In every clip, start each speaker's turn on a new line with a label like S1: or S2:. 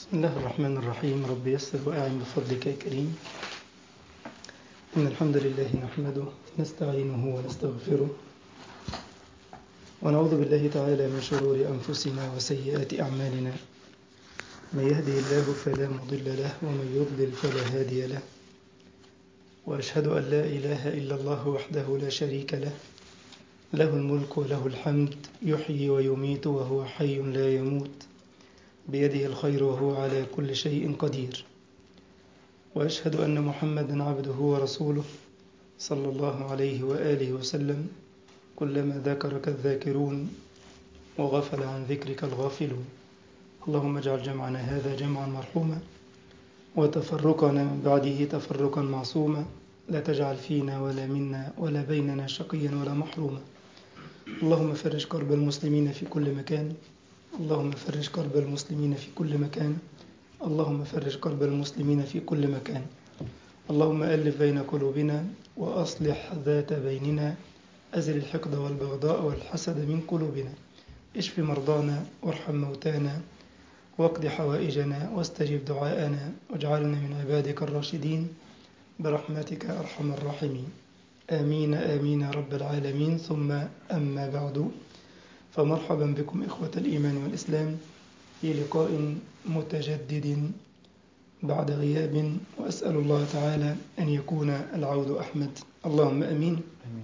S1: بسم الله الرحمن الرحيم رب يسر وأعن بفضلك يا كريم إن الحمد لله نحمده نستعينه ونستغفره ونعوذ بالله تعالى من شرور أنفسنا وسيئات أعمالنا من يهده الله فلا مضل له ومن يضلل فلا هادي له وأشهد أن لا إله إلا الله وحده لا شريك له له الملك وله الحمد يحيي ويميت وهو حي لا يموت بيده الخير وهو على كل شيء قدير واشهد ان محمدا عبده ورسوله صلى الله عليه واله وسلم كلما ذكرك الذاكرون وغفل عن ذكرك الغافلون اللهم اجعل جمعنا هذا جمعا مرحوما وتفرقنا من بعده تفرقا معصوما لا تجعل فينا ولا منا ولا بيننا شقيا ولا محروما اللهم فرج كرب المسلمين في كل مكان اللهم فرج كرب المسلمين في كل مكان اللهم فرج كرب المسلمين في كل مكان اللهم ألف بين قلوبنا وأصلح ذات بيننا أزل الحقد والبغضاء والحسد من قلوبنا اشف مرضانا وارحم موتانا واقض حوائجنا واستجب دعاءنا واجعلنا من عبادك الراشدين برحمتك أرحم الراحمين آمين آمين يا رب العالمين ثم أما بعد فمرحبا بكم إخوة الإيمان والإسلام في لقاء متجدد بعد غياب وأسأل الله تعالى أن يكون العود أحمد اللهم أمين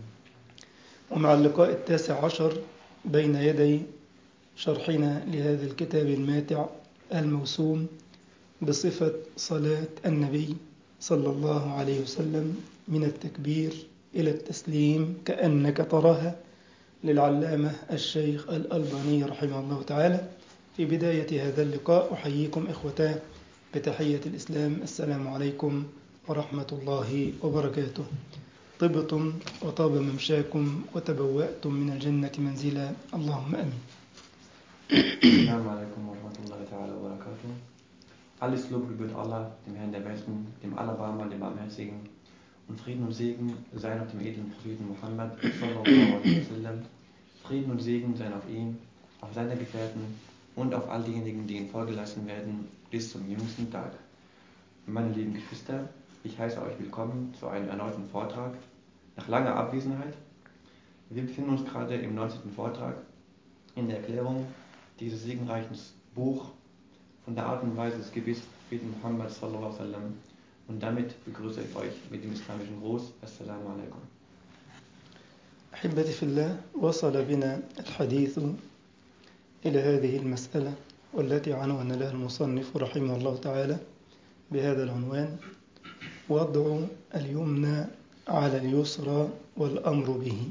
S1: ومع اللقاء التاسع عشر بين يدي شرحنا لهذا الكتاب الماتع الموسوم بصفة صلاة النبي صلى الله عليه وسلم من التكبير إلى التسليم كأنك تراها للعلامة الشيخ الألباني رحمه الله تعالى في بداية هذا اللقاء أحييكم إخوتاه بتحية الإسلام السلام عليكم ورحمة الله وبركاته طبتم وطاب ممشاكم وتبوأتم من الجنة منزلا اللهم أمين
S2: Assalamu alaikum wa rahmatullahi ta'ala wa barakatuh. Alles Lob gebührt Allah, dem Herrn der Welten, dem Allerbarmer, dem Barmherzigen. Und Frieden und Segen seien auf dem edlen Propheten Muhammad, sallallahu alaihi wasallam. Frieden und Segen seien auf ihn, auf seine Gefährten und auf all diejenigen, die ihn vorgelassen werden, bis zum jüngsten Tag. Meine lieben Geschwister, ich heiße euch willkommen zu einem erneuten Vortrag nach langer Abwesenheit. Wir befinden uns gerade im 19. Vortrag in der Erklärung dieses segenreichen Buch von der Art und Weise des Gebets Propheten Muhammad sallallahu alaihi wasallam. Und damit begrüße ich euch mit dem islamischen Gruß. Assalamu alaikum.
S1: أحبتي في الله وصل بنا الحديث إلى هذه المسألة والتي عنون لها المصنف رحمه الله تعالى بهذا العنوان وضع اليمنى على اليسرى والأمر به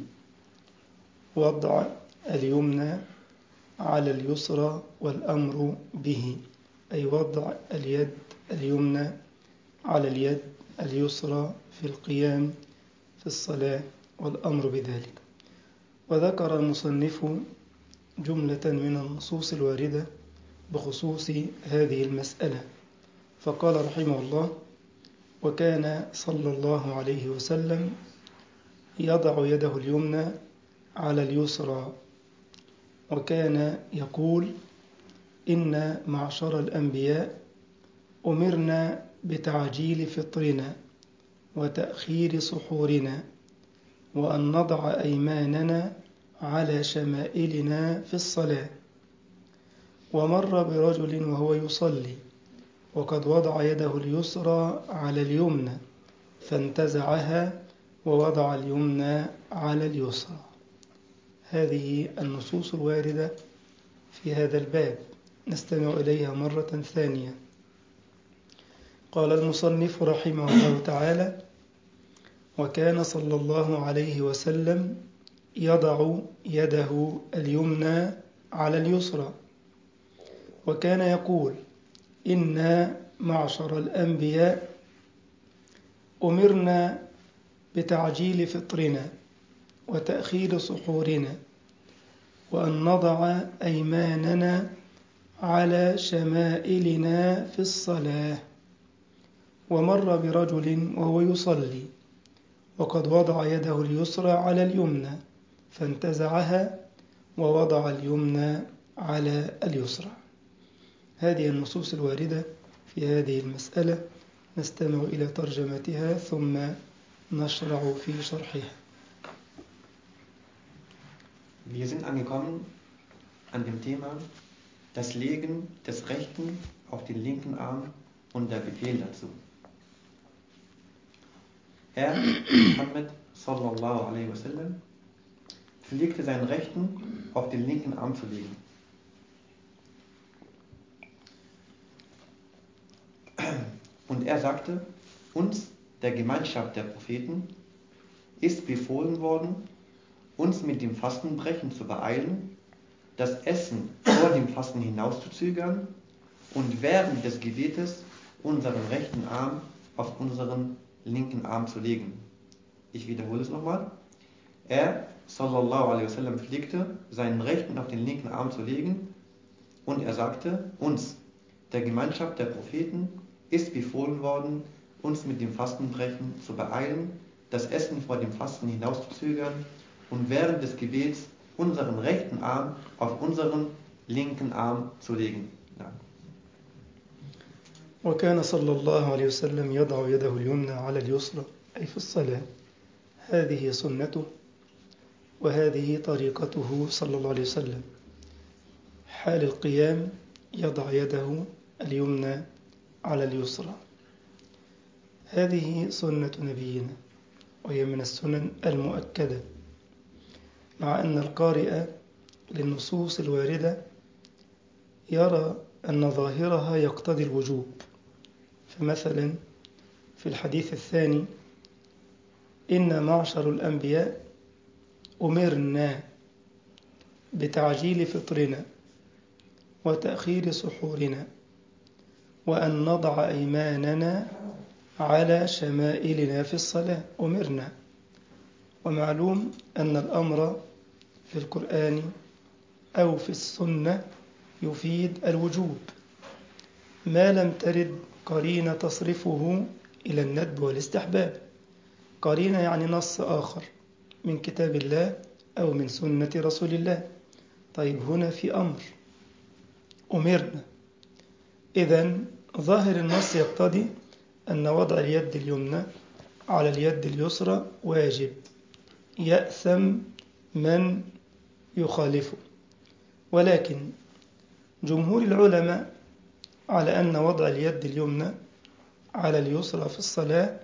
S1: وضع اليمنى على اليسرى والأمر به أي وضع اليد اليمنى على اليد اليسرى في القيام في الصلاة والأمر بذلك وذكر المصنف جملة من النصوص الواردة بخصوص هذه المسألة فقال رحمه الله وكان صلى الله عليه وسلم يضع يده اليمنى على اليسرى وكان يقول إن معشر الأنبياء أمرنا بتعجيل فطرنا وتأخير سحورنا وأن نضع أيماننا على شمائلنا في الصلاة ومر برجل وهو يصلي وقد وضع يده اليسرى على اليمنى فانتزعها ووضع اليمنى على اليسرى هذه النصوص الواردة في هذا الباب نستمع إليها مرة ثانية قال المصنف رحمه الله تعالى وكان صلى الله عليه وسلم يضع يده اليمنى على اليسرى وكان يقول إنا معشر الأنبياء أمرنا بتعجيل فطرنا وتأخير سحورنا وأن نضع أيماننا على شمائلنا في الصلاة ومر برجل وهو يصلي وقد وضع يده اليسرى على اليمنى فانتزعها ووضع اليمنى على اليسرى هذه النصوص الواردة في هذه المسألة نستمع إلى ترجمتها ثم نشرع في شرحها
S2: Wir sind angekommen an dem Thema das Legen des rechten auf den linken Arm und der Befehl dazu. Er, Muhammad sallallahu alaihi wasallam, pflegte seinen rechten auf den linken Arm zu legen. Und er sagte, uns, der Gemeinschaft der Propheten, ist befohlen worden, uns mit dem Fastenbrechen zu beeilen, das Essen vor dem Fasten hinauszuzögern und während des Gebetes unseren rechten Arm auf unseren linken Arm zu legen. Ich wiederhole es nochmal. Er, sallallahu alaihi wasallam, pflegte, seinen rechten auf den linken Arm zu legen und er sagte, uns, der Gemeinschaft der Propheten, ist befohlen worden, uns mit dem Fastenbrechen zu beeilen, das Essen vor dem Fasten hinauszuzögern und während des Gebets unseren rechten Arm auf unseren linken Arm zu legen. Ja.
S1: وكان صلى الله عليه وسلم يضع يده اليمنى على اليسرى أي في الصلاة هذه سنته وهذه طريقته صلى الله عليه وسلم حال القيام يضع يده اليمنى على اليسرى هذه سنة نبينا وهي من السنن المؤكدة مع أن القارئ للنصوص الواردة يرى أن ظاهرها يقتضي الوجوب فمثلا في الحديث الثاني إن معشر الأنبياء أمرنا بتعجيل فطرنا وتأخير سحورنا وأن نضع أيماننا على شمائلنا في الصلاة أمرنا ومعلوم أن الأمر في القرآن أو في السنة يفيد الوجوب ما لم ترد قرينة تصرفه إلى الندب والاستحباب قرينة يعني نص آخر من كتاب الله أو من سنة رسول الله طيب هنا في أمر أمرنا إذا ظاهر النص يقتضي أن وضع اليد اليمنى على اليد اليسرى واجب يأثم من يخالفه ولكن جمهور العلماء على أن وضع اليد اليمنى على اليسرى في الصلاة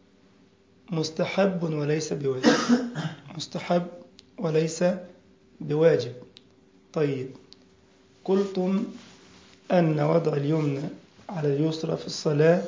S1: مستحب وليس بواجب مستحب وليس بواجب طيب قلتم أن وضع اليمنى على اليسرى في الصلاة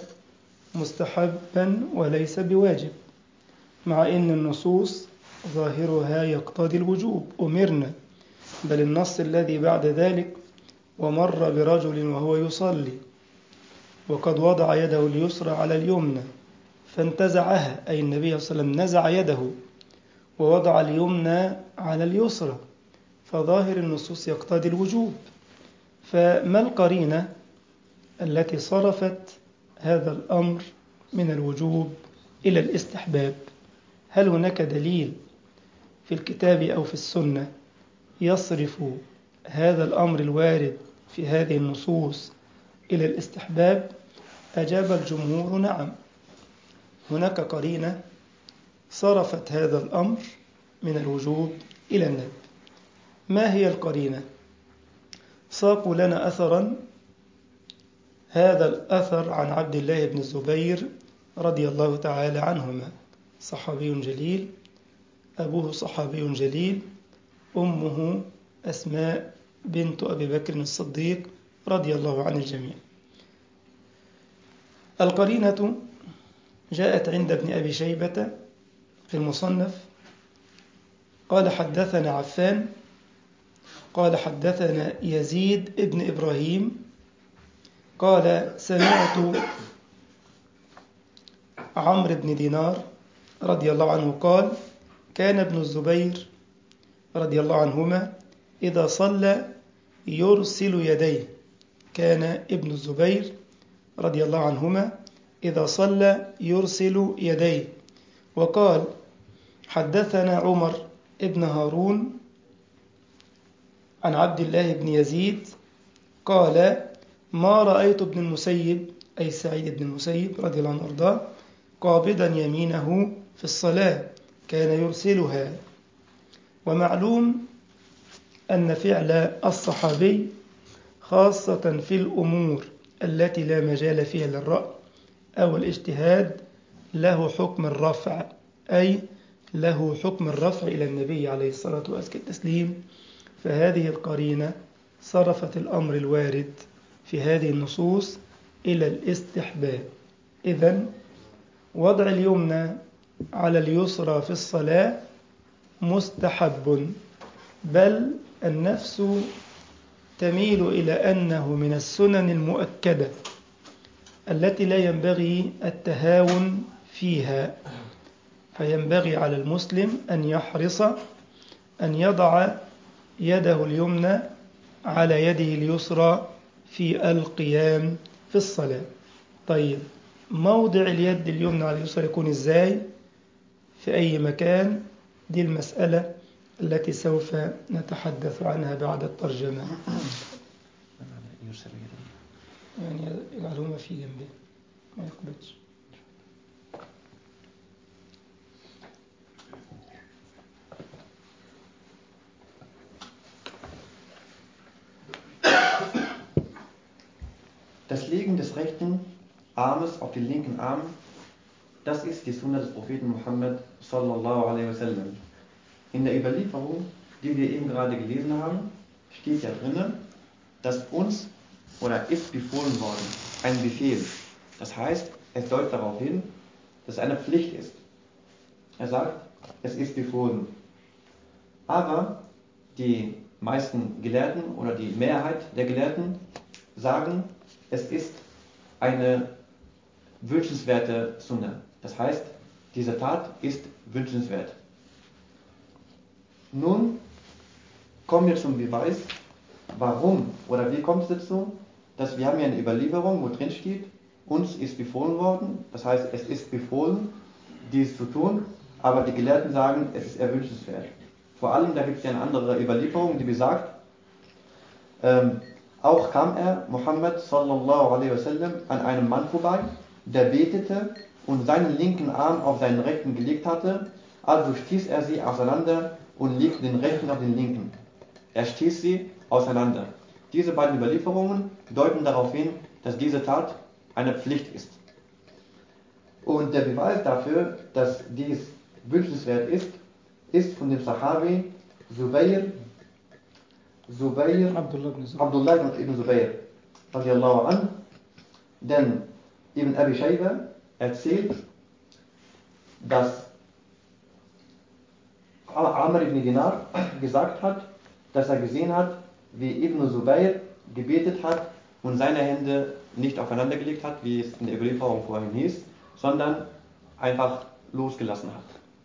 S1: مستحبا وليس بواجب مع أن النصوص ظاهرها يقتضي الوجوب أمرنا بل النص الذي بعد ذلك ومر برجل وهو يصلي وقد وضع يده اليسرى على اليمنى فانتزعها أي النبي صلى الله عليه وسلم نزع يده ووضع اليمنى على اليسرى فظاهر النصوص يقتضي الوجوب فما القرينة التي صرفت هذا الأمر من الوجوب إلى الاستحباب هل هناك دليل في الكتاب أو في السنة يصرف هذا الأمر الوارد في هذه النصوص إلى الاستحباب أجاب الجمهور نعم هناك قرينة صرفت هذا الأمر من الوجوب إلى الندب ما هي القرينة ساقوا لنا أثرا هذا الأثر عن عبد الله بن الزبير رضي الله تعالى عنهما صحابي جليل أبوه صحابي جليل أمه أسماء بنت أبي بكر الصديق رضي الله عن الجميع القرينة جاءت عند ابن أبي شيبة في المصنف قال حدثنا عفان قال حدثنا يزيد ابن إبراهيم قال سمعت عمرو بن دينار رضي الله عنه قال كان ابن الزبير رضي الله عنهما إذا صلى يرسل يديه كان ابن الزبير رضي الله عنهما إذا صلى يرسل يديه وقال حدثنا عمر ابن هارون عن عبد الله بن يزيد قال ما رأيت ابن المسيب أي سعيد بن المسيب رضي الله عنه وارضاه قابضا يمينه في الصلاة كان يرسلها ومعلوم أن فعل الصحابي خاصة في الأمور التي لا مجال فيها للرأي أو الاجتهاد له حكم الرفع أي له حكم الرفع إلى النبي عليه الصلاة والتسليم فهذه القرينة صرفت الأمر الوارد في هذه النصوص إلى الاستحباب إذا وضع اليمنى على اليسرى في الصلاة مستحب بل النفس تميل إلى أنه من السنن المؤكدة التي لا ينبغي التهاون فيها فينبغي على المسلم أن يحرص أن يضع يده اليمنى على يده اليسرى في القيام في الصلاة طيب موضع اليد اليمنى على اليسرى يكون ازاي في أي مكان دي المسألة التي سوف نتحدث عنها بعد الترجمة
S2: يرسل يده
S1: يعني يجعلهما في جنبه ما يقبضش
S2: Das Legen des rechten Armes auf den linken Arm, das ist die Sunna des Propheten Muhammad sallallahu alaihi wasallam. In der Überlieferung, die wir eben gerade gelesen haben, steht ja drin, dass uns oder ist befohlen worden, ein Befehl. Das heißt, es deutet darauf hin, dass es eine Pflicht ist. Er sagt, es ist befohlen. Aber die meisten Gelehrten oder die Mehrheit der Gelehrten sagen, es ist eine wünschenswerte Sunna. Das heißt, diese Tat ist wünschenswert. Nun kommen wir zum Beweis, warum oder wie kommt es dazu, dass wir haben hier eine Überlieferung, wo drin steht, uns ist befohlen worden, das heißt, es ist befohlen, dies zu tun, aber die Gelehrten sagen, es ist erwünschenswert. Vor allem, da gibt es ja eine andere Überlieferung, die besagt, ähm, auch kam er, Muhammad sallallahu alaihi wasallam, an einem Mann vorbei, der betete und seinen linken Arm auf seinen rechten gelegt hatte, also stieß er sie auseinander und legte den rechten auf den linken. Er stieß sie auseinander. Diese beiden Überlieferungen deuten darauf hin, dass diese Tat eine Pflicht ist. Und der Beweis dafür, dass dies wünschenswert ist, ist von dem Sahabi Zubayr, Zubayr
S1: عبد الله بن زبير
S2: Abdullah ibn Zubayr radiallahu an, denn Ibn Abi Shayba erzählt, dass Amr ibn Dinar gesagt hat, dass er gesehen hat, wie Ibn Zubayr gebetet hat und seine Hände nicht aufeinander gelegt hat, wie es in der Überlieferung vorhin hieß, sondern einfach losgelassen hat.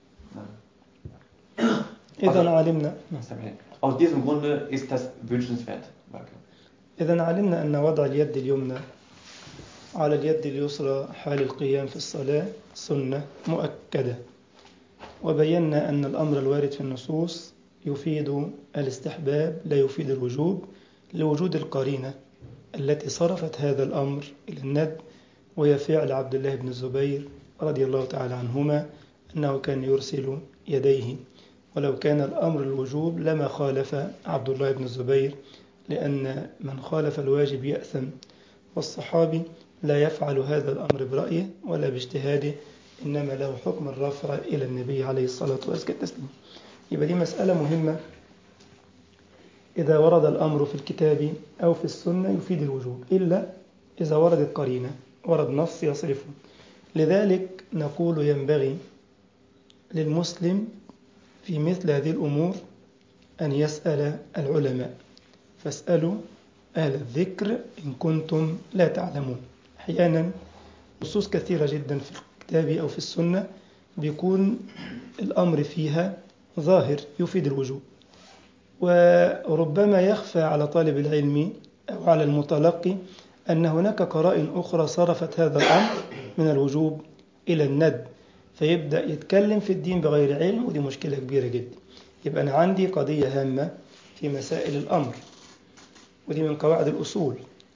S2: Ja.
S1: إذا علمنا
S2: Aus diesem Grunde ist das wünschenswert. Danke.
S1: إذا علمنا أن وضع اليد اليمنى على اليد اليسرى حال القيام في الصلاة سنة مؤكدة وبينا أن الأمر الوارد في النصوص يفيد الاستحباب لا يفيد الوجوب لوجود القرينة التي صرفت هذا الأمر إلى الند وهي فعل عبد الله بن الزبير رضي الله تعالى عنهما أنه كان يرسل يديه ولو كان الأمر الوجوب لما خالف عبد الله بن الزبير لأن من خالف الواجب يأثم والصحابي لا يفعل هذا الأمر برأيه ولا باجتهاده إنما له حكم الرفع إلى النبي عليه الصلاة والسلام يبقى دي مسألة مهمة إذا ورد الأمر في الكتاب أو في السنة يفيد الوجوب إلا إذا وردت قرينة ورد نص يصرفه لذلك نقول ينبغي للمسلم في مثل هذه الأمور أن يسأل العلماء فاسألوا أهل الذكر إن كنتم لا تعلمون أحيانا نصوص كثيرة جدا في الكتاب أو في السنة بيكون الأمر فيها ظاهر يفيد الوجوب وربما يخفى على طالب العلم أو على المتلقي أن هناك قرائن أخرى صرفت هذا الأمر من الوجوب إلى الند فيبدأ يتكلم في الدين بغير علم ودي مشكلة كبيرة جدا يبقى أنا عندي قضية هامة في مسائل الأمر ودي من قواعد الأصول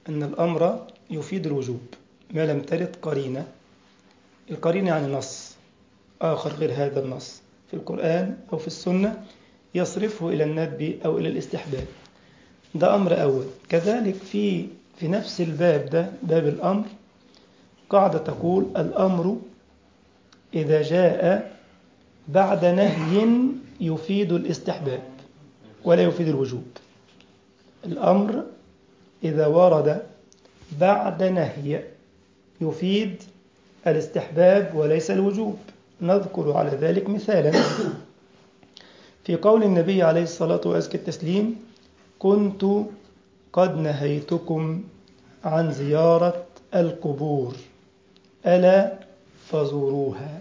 S1: أن الأمر يفيد الوجوب ما لم ترد قرينة القرينة يعني نص آخر غير هذا النص في القرآن أو في السنة يصرفه إلى الندب أو إلى الاستحباب ده أمر أول كذلك في في نفس الباب ده باب الأمر قاعدة تقول الأمر إذا جاء بعد نهي يفيد الاستحباب ولا يفيد الوجوب الأمر إذا ورد بعد نهي يفيد الاستحباب وليس الوجوب نذكر على ذلك مثالا في قول النبي عليه الصلاة وأزكى التسليم كنت قد نهيتكم عن زيارة القبور ألا فزوروها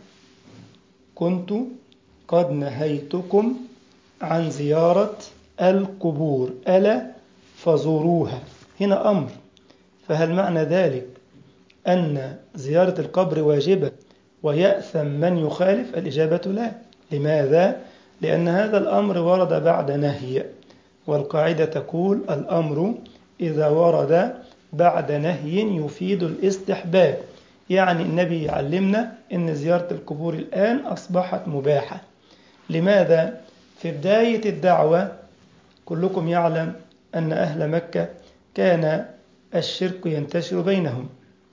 S1: كنت قد نهيتكم عن زيارة القبور ألا فزوروها هنا أمر فهل معنى ذلك أن زيارة القبر واجبة ويأثم من يخالف الإجابة لا لماذا؟ لأن هذا الأمر ورد بعد نهي والقاعدة تقول الأمر إذا ورد بعد نهي يفيد الاستحباب يعني النبي يعلمنا أن زيارة القبور الآن أصبحت مباحة لماذا؟ في بداية الدعوة كلكم يعلم أن أهل مكة كان الشرك ينتشر بينهم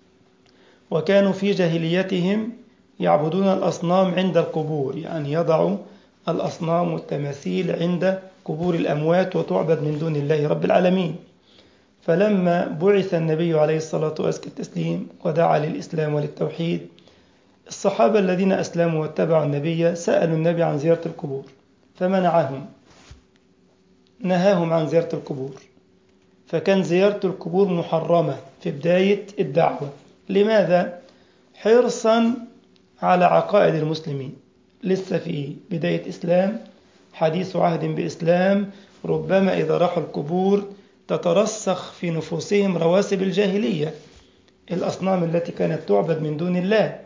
S1: وكانوا في جاهليتهم يعبدون الأصنام عند القبور يعني يضعوا الأصنام والتماثيل عند قبور الأموات وتعبد من دون الله رب العالمين فلما بعث النبي عليه الصلاة والتسليم ودعا للإسلام وللتوحيد الصحابة الذين أسلموا واتبعوا النبي سألوا النبي عن زيارة القبور فمنعهم نهاهم عن زيارة القبور فكان زيارة القبور محرمة في بداية الدعوة لماذا؟ حرصا على عقائد المسلمين لسه في بداية إسلام حديث عهد بإسلام ربما إذا راحوا القبور تترسخ في نفوسهم رواسب الجاهلية الأصنام التي كانت تعبد من دون الله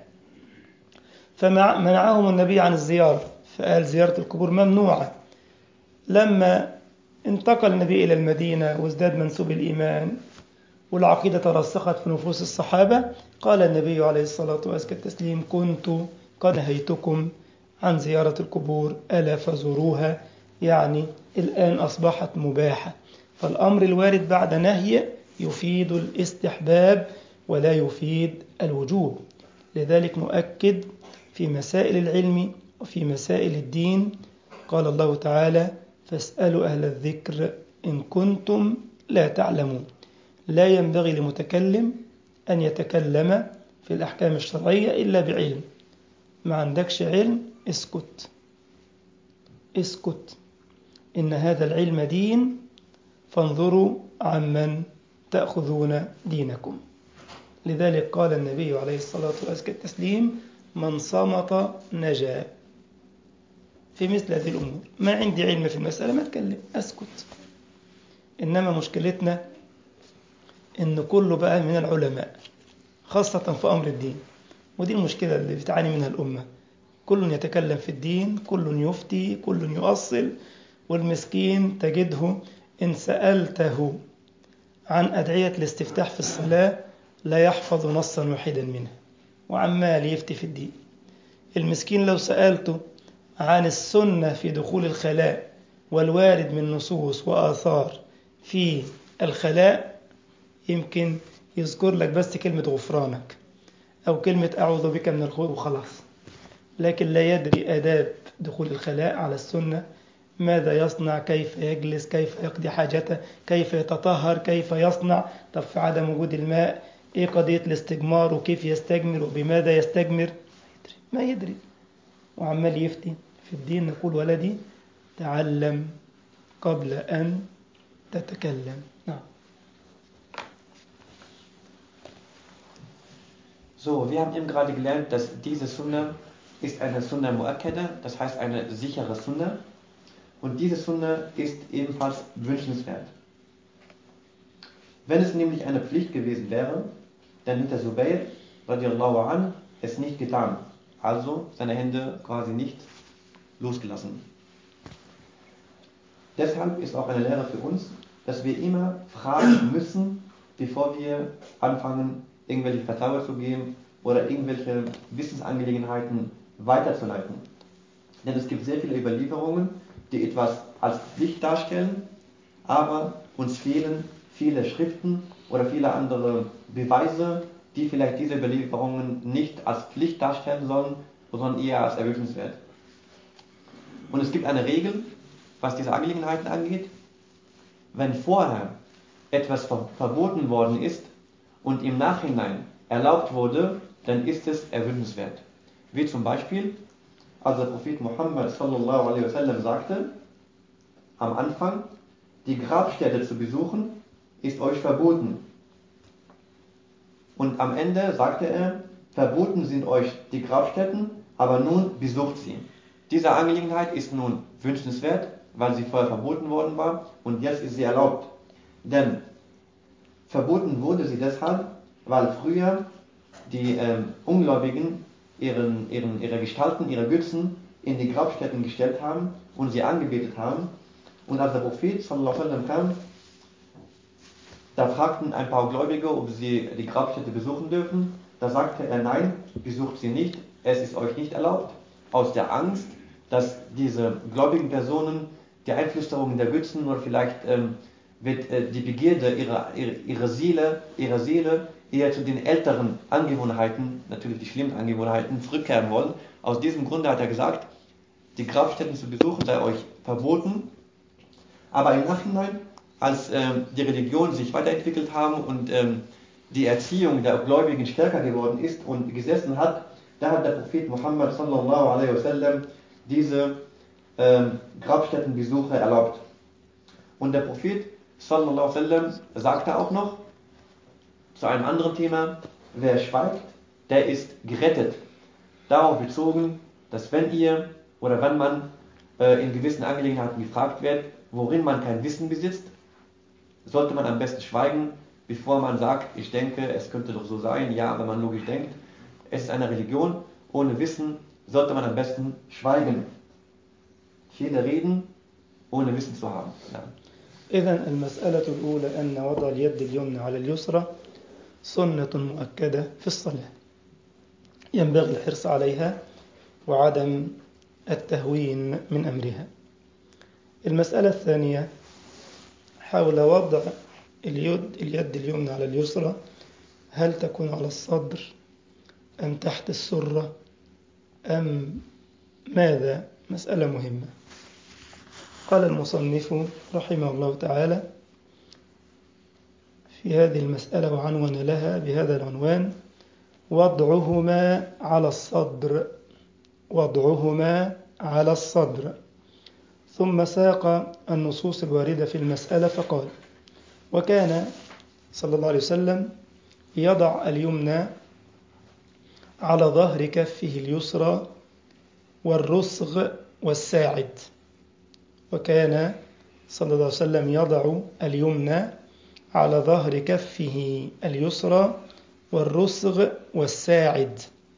S1: فمنعهم النبي عن الزيارة فقال زيارة القبور ممنوعة لما انتقل النبي إلى المدينة وازداد منسوب الإيمان والعقيدة ترسخت في نفوس الصحابة قال النبي عليه الصلاة والتسليم كنت قد نهيتكم عن زيارة القبور ألا فزوروها يعني الآن أصبحت مباحة فالأمر الوارد بعد نهي يفيد الاستحباب ولا يفيد الوجوب لذلك نؤكد في مسائل العلم وفي مسائل الدين قال الله تعالى فاسألوا أهل الذكر إن كنتم لا تعلمون لا ينبغي لمتكلم أن يتكلم في الأحكام الشرعية إلا بعلم ما عندكش علم اسكت اسكت إن هذا العلم دين فانظروا عمن تأخذون دينكم لذلك قال النبي عليه الصلاة والتسليم من صمت نجا في مثل هذه الأمور ما عندي علم في المسألة ما أتكلم أسكت إنما مشكلتنا إن كله بقى من العلماء خاصة في أمر الدين ودي المشكلة اللي بتعاني منها الأمة كل يتكلم في الدين كل يفتي كل يؤصل والمسكين تجده إن سألته عن أدعية الاستفتاح في الصلاة لا يحفظ نصا واحدا منها وعمال يفتي في الدين المسكين لو سألته عن السنة في دخول الخلاء والوارد من نصوص وآثار في الخلاء يمكن يذكر لك بس كلمة غفرانك أو كلمة أعوذ بك من الخوف وخلاص لكن لا يدري آداب دخول الخلاء على السنة ماذا يصنع كيف يجلس كيف يقضي حاجته كيف يتطهر كيف يصنع طب في عدم وجود الماء ايه قضية الاستجمار وكيف يستجمر وبماذا يستجمر ما يدري وعمال يفتي في الدين نقول ولدي تعلم قبل أن تتكلم نعم
S2: So, wir haben eben gerade gelernt, dass diese Sunna ist eine Sunna Muakkada, das heißt eine sichere Sunna. Und diese Sunna ist ebenfalls wünschenswert. Wenn es nämlich eine Pflicht gewesen wäre, dann hätte Zubayr radiallahu an es nicht getan. Also seine Hände quasi nicht losgelassen. Deshalb ist auch eine Lehre für uns, dass wir immer fragen müssen, bevor wir anfangen, irgendwelche Vertrauen zu geben oder irgendwelche Wissensangelegenheiten weiterzuleiten. Denn es gibt sehr viele Überlieferungen, die etwas als Pflicht darstellen, aber uns fehlen viele Schriften oder viele andere Beweise, die vielleicht diese Überlieferungen nicht als Pflicht darstellen sollen, sondern eher als erwünschenswert. Und es gibt eine Regel, was diese Angelegenheiten angeht. Wenn vorher etwas verboten worden ist und im Nachhinein erlaubt wurde, dann ist es erwünschenswert. Wie zum Beispiel, als der Prophet Muhammad sallallahu alaihi wasallam sagte, am Anfang, die Grabstätte zu besuchen, ist euch verboten. Und am Ende sagte er, verboten sind euch die Grabstätten, aber nun besucht sie. Diese Angelegenheit ist nun wünschenswert, weil sie vorher verboten worden war und jetzt ist sie erlaubt. Denn verboten wurde sie deshalb, weil früher die ähm, Ungläubigen ihren, ihren, ihre Gestalten, ihre Götzen in die Grabstätten gestellt haben und sie angebetet haben. Und als der Prophet sallallahu alaihi wasallam kam, da fragten ein paar Gläubige, ob sie die Grabstätte besuchen dürfen. Da sagte er, nein, besucht sie nicht, es ist euch nicht erlaubt. Aus der Angst, dass diese gläubigen Personen die Einflüsterungen der Götzen oder vielleicht ähm, wird äh, die Begierde ihrer, ihrer, ihrer, Seele, ihrer Seele eher zu den älteren Angewohnheiten, natürlich die schlimmen Angewohnheiten, zurückkehren wollen. Aus diesem Grunde hat er gesagt, die Grabstätten zu besuchen sei euch verboten. Aber im Nachhinein, als ähm, die Religionen sich weiterentwickelt haben und ähm, die Erziehung der Gläubigen stärker geworden ist und gesessen hat, da hat der Prophet Muhammad sallallahu alaihi wasallam diese ähm, Grabstättenbesuche erlaubt. Und der Prophet sallallahu alaihi wasallam sagte auch noch zu einem anderen Thema, wer schweigt, der ist gerettet. Darauf bezogen, dass wenn ihr oder wenn man äh, in gewissen Angelegenheiten gefragt wird, worin man kein Wissen besitzt, sollte man am besten schweigen, bevor man sagt, ich denke, es könnte doch so sein, ja, wenn man logisch denkt. Es ist eine Religion, ohne Wissen sollte man am besten schweigen. Viele reden, ohne Wissen zu haben. Ja.
S1: إذا المسألة الأولى أن وضع اليد اليمنى على اليسرى سنة مؤكدة في الصلاة ينبغي الحرص عليها وعدم التهوين من أمرها المسألة الثانية حول وضع اليد, اليد اليمنى على اليسرى هل تكون على الصدر أم تحت السرة أم ماذا مسألة مهمة قال المصنف رحمه الله تعالى في هذه المسألة وعنون لها بهذا العنوان وضعهما على الصدر وضعهما على الصدر ثم ساق النصوص الواردة في المسألة فقال وكان صلى الله عليه وسلم يضع اليمنى على ظهر كفه اليسرى والرسغ والساعد وكان صلى الله عليه وسلم يضع اليمنى على ظهر كفه اليسرى والرسغ والساعد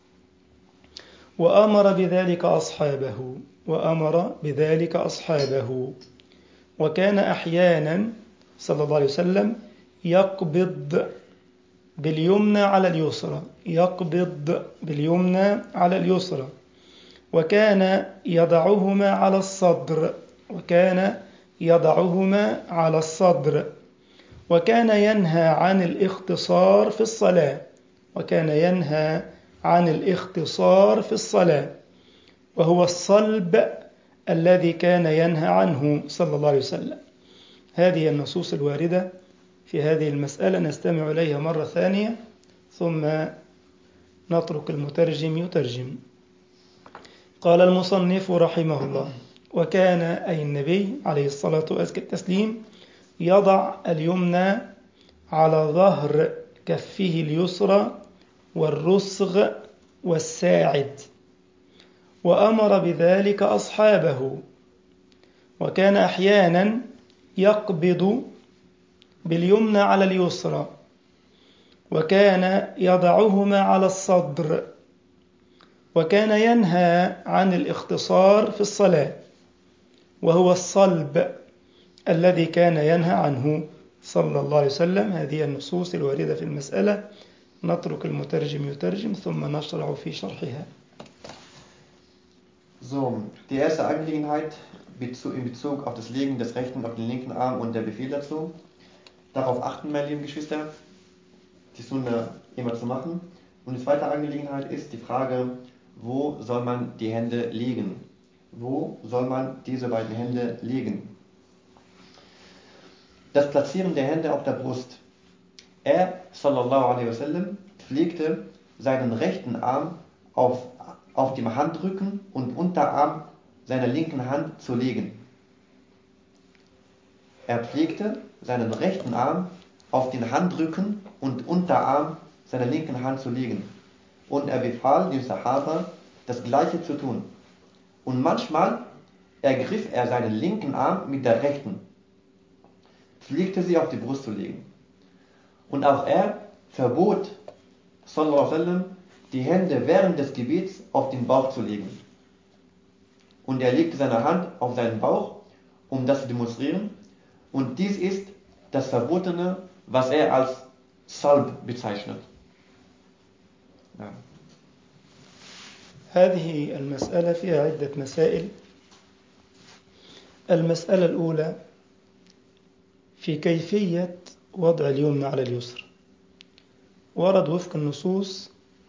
S1: وأمر بذلك أصحابه وأمر بذلك أصحابه وكان أحيانا صلى الله عليه وسلم يقبض باليمنى على اليسرى يقبض باليمنى على اليسرى وكان يضعهما على الصدر وكان يضعهما على الصدر وكان ينهى عن الاختصار في الصلاة وكان ينهى عن الاختصار في الصلاة وهو الصلب الذي كان ينهى عنه صلى الله عليه وسلم هذه النصوص الواردة في هذه المسألة نستمع إليها مرة ثانية ثم نترك المترجم يترجم قال المصنف رحمه الله وكان أي النبي عليه الصلاة والتسليم يضع اليمنى على ظهر كفه اليسرى والرسغ والساعد وأمر بذلك أصحابه وكان أحيانا يقبض باليمنى على اليسرى وكان يضعهما على الصدر وكان ينهى عن الاختصار في الصلاة وهو الصلب الذي كان ينهى عنه صلى الله عليه وسلم هذه النصوص الواردة في المسألة نترك المترجم يترجم ثم نشرع في شرحها
S2: So, die erste Angelegenheit bezu- in Bezug auf das Legen des rechten auf den linken Arm und der Befehl dazu. Darauf achten, meine lieben Geschwister, die Sunna immer zu machen. Und die zweite Angelegenheit ist die Frage, wo soll man die Hände legen? Wo soll man diese beiden Hände legen? Das Platzieren der Hände auf der Brust. Er, sallallahu alaihi wasallam, pflegte seinen rechten Arm auf, auf dem Handrücken und Unterarm seiner linken Hand zu legen. Er pflegte seinen rechten Arm auf den Handrücken und Unterarm seiner linken Hand zu legen. Und er befahl dem Sahaba, das Gleiche zu tun. Und manchmal ergriff er seinen linken Arm mit der rechten, pflegte sie auf die Brust zu legen. Und auch er verbot, sallallahu alaihi wasallam, die Hände während des Gebets auf den Bauch zu legen. Und er legte seine Hand auf seinen Bauch, um das zu demonstrieren. Und dies ist das Verbotene, was er als Salb bezeichnet. Ja.
S1: هذه المسألة فيها عدة مسائل المسألة الأولى في كيفية وضع اليمنى على اليسرى ورد وفق النصوص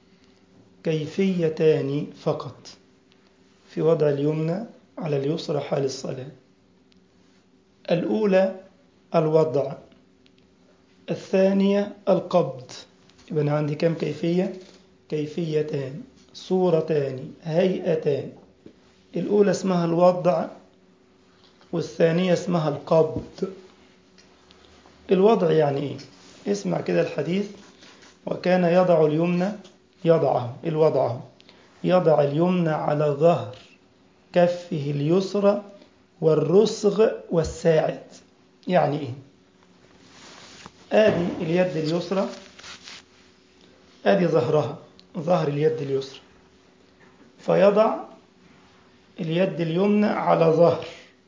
S1: كيفيتان فقط في وضع اليمنى على اليسرى حال الصلاة الأولى الوضع الثانية القبض يبقى أنا عندي كم كيفية كيفيتان صورتان هيئتان الأولى اسمها الوضع والثانية اسمها القبض الوضع يعني إيه؟ اسمع كده الحديث وكان يضع اليمنى يضعه الوضع يضع اليمنى على ظهر كفه اليسرى والرسغ والساعد يعني إيه؟ آدي اليد اليسرى آدي ظهرها ظهر اليد اليسرى فيضع اليد اليمنى على ظهر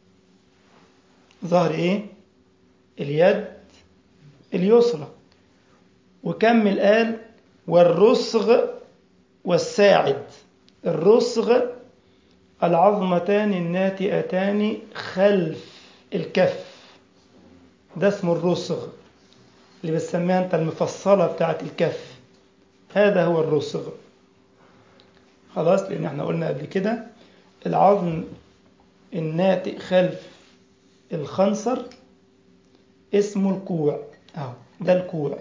S1: ظهر ايه اليد اليسرى وكمل قال والرسغ والساعد الرسغ العظمتان الناتئتان خلف الكف ده اسمه الرسغ اللي بتسميها انت المفصلة بتاعت الكف هذا هو الرسغ خلاص لان احنا قلنا قبل كده العظم الناتئ خلف الخنصر اسمه الكوع اهو ده الكوع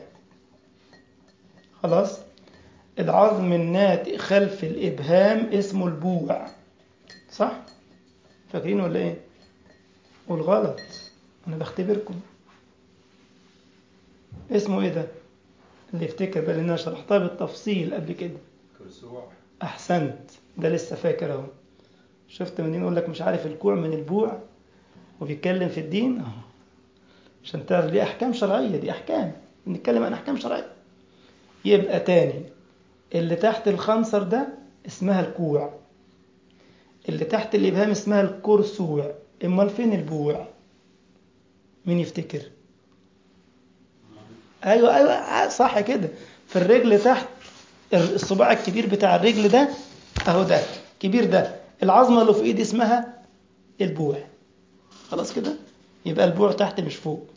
S1: خلاص العظم الناتئ خلف الابهام اسمه البوع صح فاكرين ولا ايه والغلط انا بختبركم اسمه ايه ده اللي يفتكر بقى لان انا شرحتها بالتفصيل قبل كده
S3: كرسوع
S1: احسنت ده لسه فاكر اهو شفت منين يقول لك مش عارف الكوع من البوع وبيتكلم في الدين اهو عشان تعرف دي احكام شرعيه دي احكام بنتكلم عن احكام شرعيه يبقى تاني اللي تحت الخنصر ده اسمها الكوع اللي تحت الابهام اسمها الكرسوع امال فين البوع مين يفتكر ايوه ايوه صح كده في الرجل تحت الصباع الكبير بتاع الرجل ده اهو ده كبير ده العظمه اللي في ايدي اسمها البوع خلاص كده يبقى البوع تحت مش فوق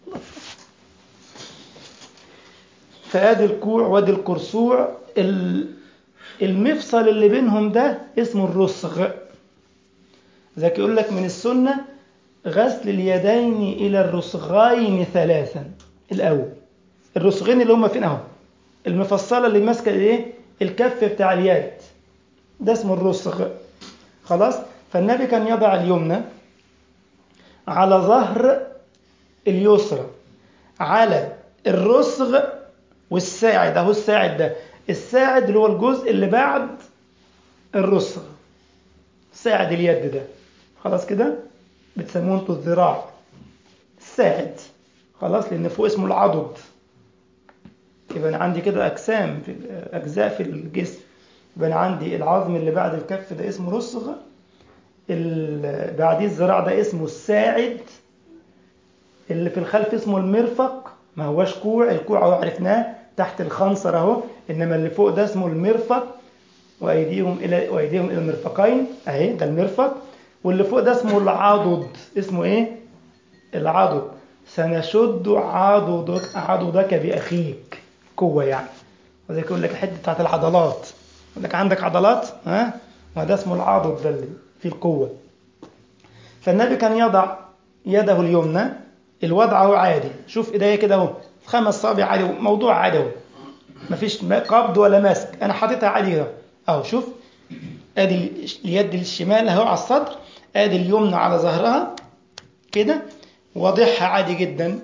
S1: فادي الكوع وادي الكرسوع ال- المفصل اللي بينهم ده اسمه الرسغ ذاك يقول لك من السنة غسل اليدين إلى الرسغين ثلاثا الأول الرسغين اللي هم فين أهو المفصلة اللي ماسكة إيه الكف بتاع اليد ده اسمه الرسغ خلاص فالنبي كان يضع اليمنى على ظهر اليسرى على الرسغ والساعد اهو الساعد ده الساعد اللي هو الجزء اللي بعد الرسغ ساعد اليد ده خلاص كده بتسموه انتوا الذراع الساعد خلاص لان فوق اسمه العضد يبقى انا عندي كده اجسام في اجزاء في الجسم يبقى انا عندي العظم اللي بعد الكف ده اسمه رسغ ال- بعديه الذراع ده اسمه الساعد اللي في الخلف اسمه المرفق ما هوش كوع الكوع اهو عرفناه تحت الخنصر اهو انما اللي فوق ده اسمه المرفق وايديهم الى وايديهم الى المرفقين اهي ده المرفق واللي فوق ده اسمه العضد اسمه ايه العضد سنشد عضدك عضدك باخيك قوه يعني وزي يقول لك الحته بتاعت العضلات يقول لك عندك عضلات ها ما ده اسمه العضد ده اللي فيه القوه فالنبي كان يضع يده اليمنى الوضع هو عادي شوف ايديا كده اهو خمس صابع عادي موضوع عادي اهو مفيش قبض ولا ماسك انا حاططها عادي اهو اهو شوف ادي اليد الشمال اهو على الصدر ادي اليمنى على ظهرها كده واضحها عادي جدا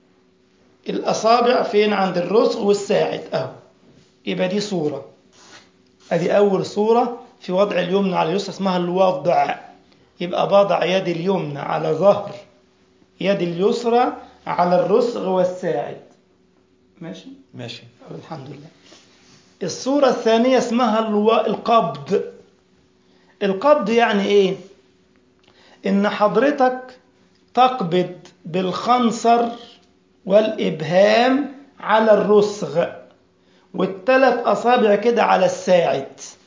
S1: الاصابع فين عند الرسغ والساعد اهو يبقى دي صوره ادي اول صوره في وضع اليمنى على اليسرى اسمها الوضع يبقى بضع يد اليمنى على ظهر يد اليسرى على الرسغ والساعد ماشي
S2: ماشي
S1: الحمد لله الصورة الثانية اسمها الو... القبض القبض يعني ايه ان حضرتك تقبض بالخنصر والابهام على الرسغ والثلاث اصابع كده على الساعد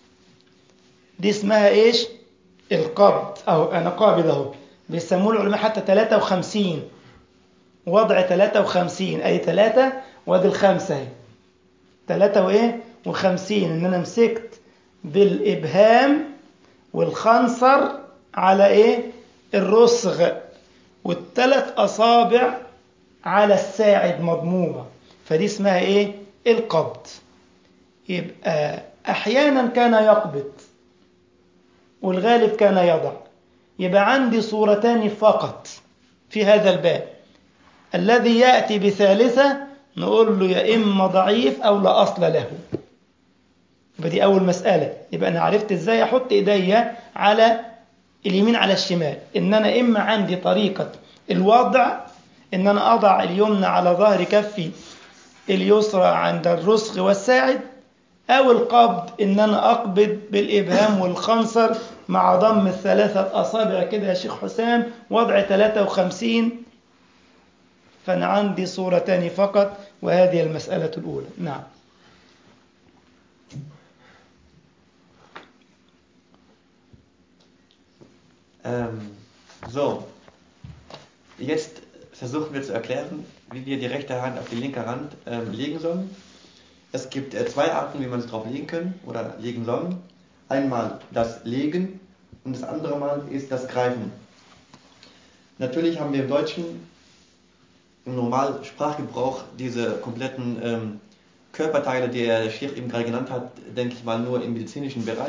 S1: دي اسمها ايش القبض اهو انا قابض اهو بيسموه العلماء حتى 53 وضع 53 اي 3 وادي الخمسه اهي 3 وايه و50 ان انا مسكت بالابهام والخنصر على ايه الرسغ والثلاث اصابع على الساعد مضمومه فدي اسمها ايه القبض يبقى احيانا كان يقبض والغالب كان يضع يبقى عندي صورتان فقط في هذا الباب الذي يأتي بثالثة نقول له يا إما ضعيف أو لا أصل له يبقى دي أول مسألة يبقى أنا عرفت إزاي أحط إيديا على اليمين على الشمال إن أنا إما عندي طريقة الوضع إن أنا أضع اليمنى على ظهر كفي اليسرى عند الرسغ والساعد أو القبض إن أنا أقبض بالإبهام والخنصر مع ضم الثلاثة أصابع كده يا شيخ حسام وضع 53 فأنا عندي صورتان فقط وهذه المسألة الأولى نعم
S2: Ähm, so, jetzt versuchen wir zu erklären, wie wir die rechte Hand auf die linke Hand ähm, legen sollen. Es gibt äh, zwei Arten, wie man es drauf legen können oder legen sollen. Einmal das Legen und das andere Mal ist das Greifen. Natürlich haben wir im Deutschen im normalen Sprachgebrauch diese kompletten ähm, Körperteile, die der Sheikh eben gerade genannt hat, denke ich mal nur im medizinischen Bereich.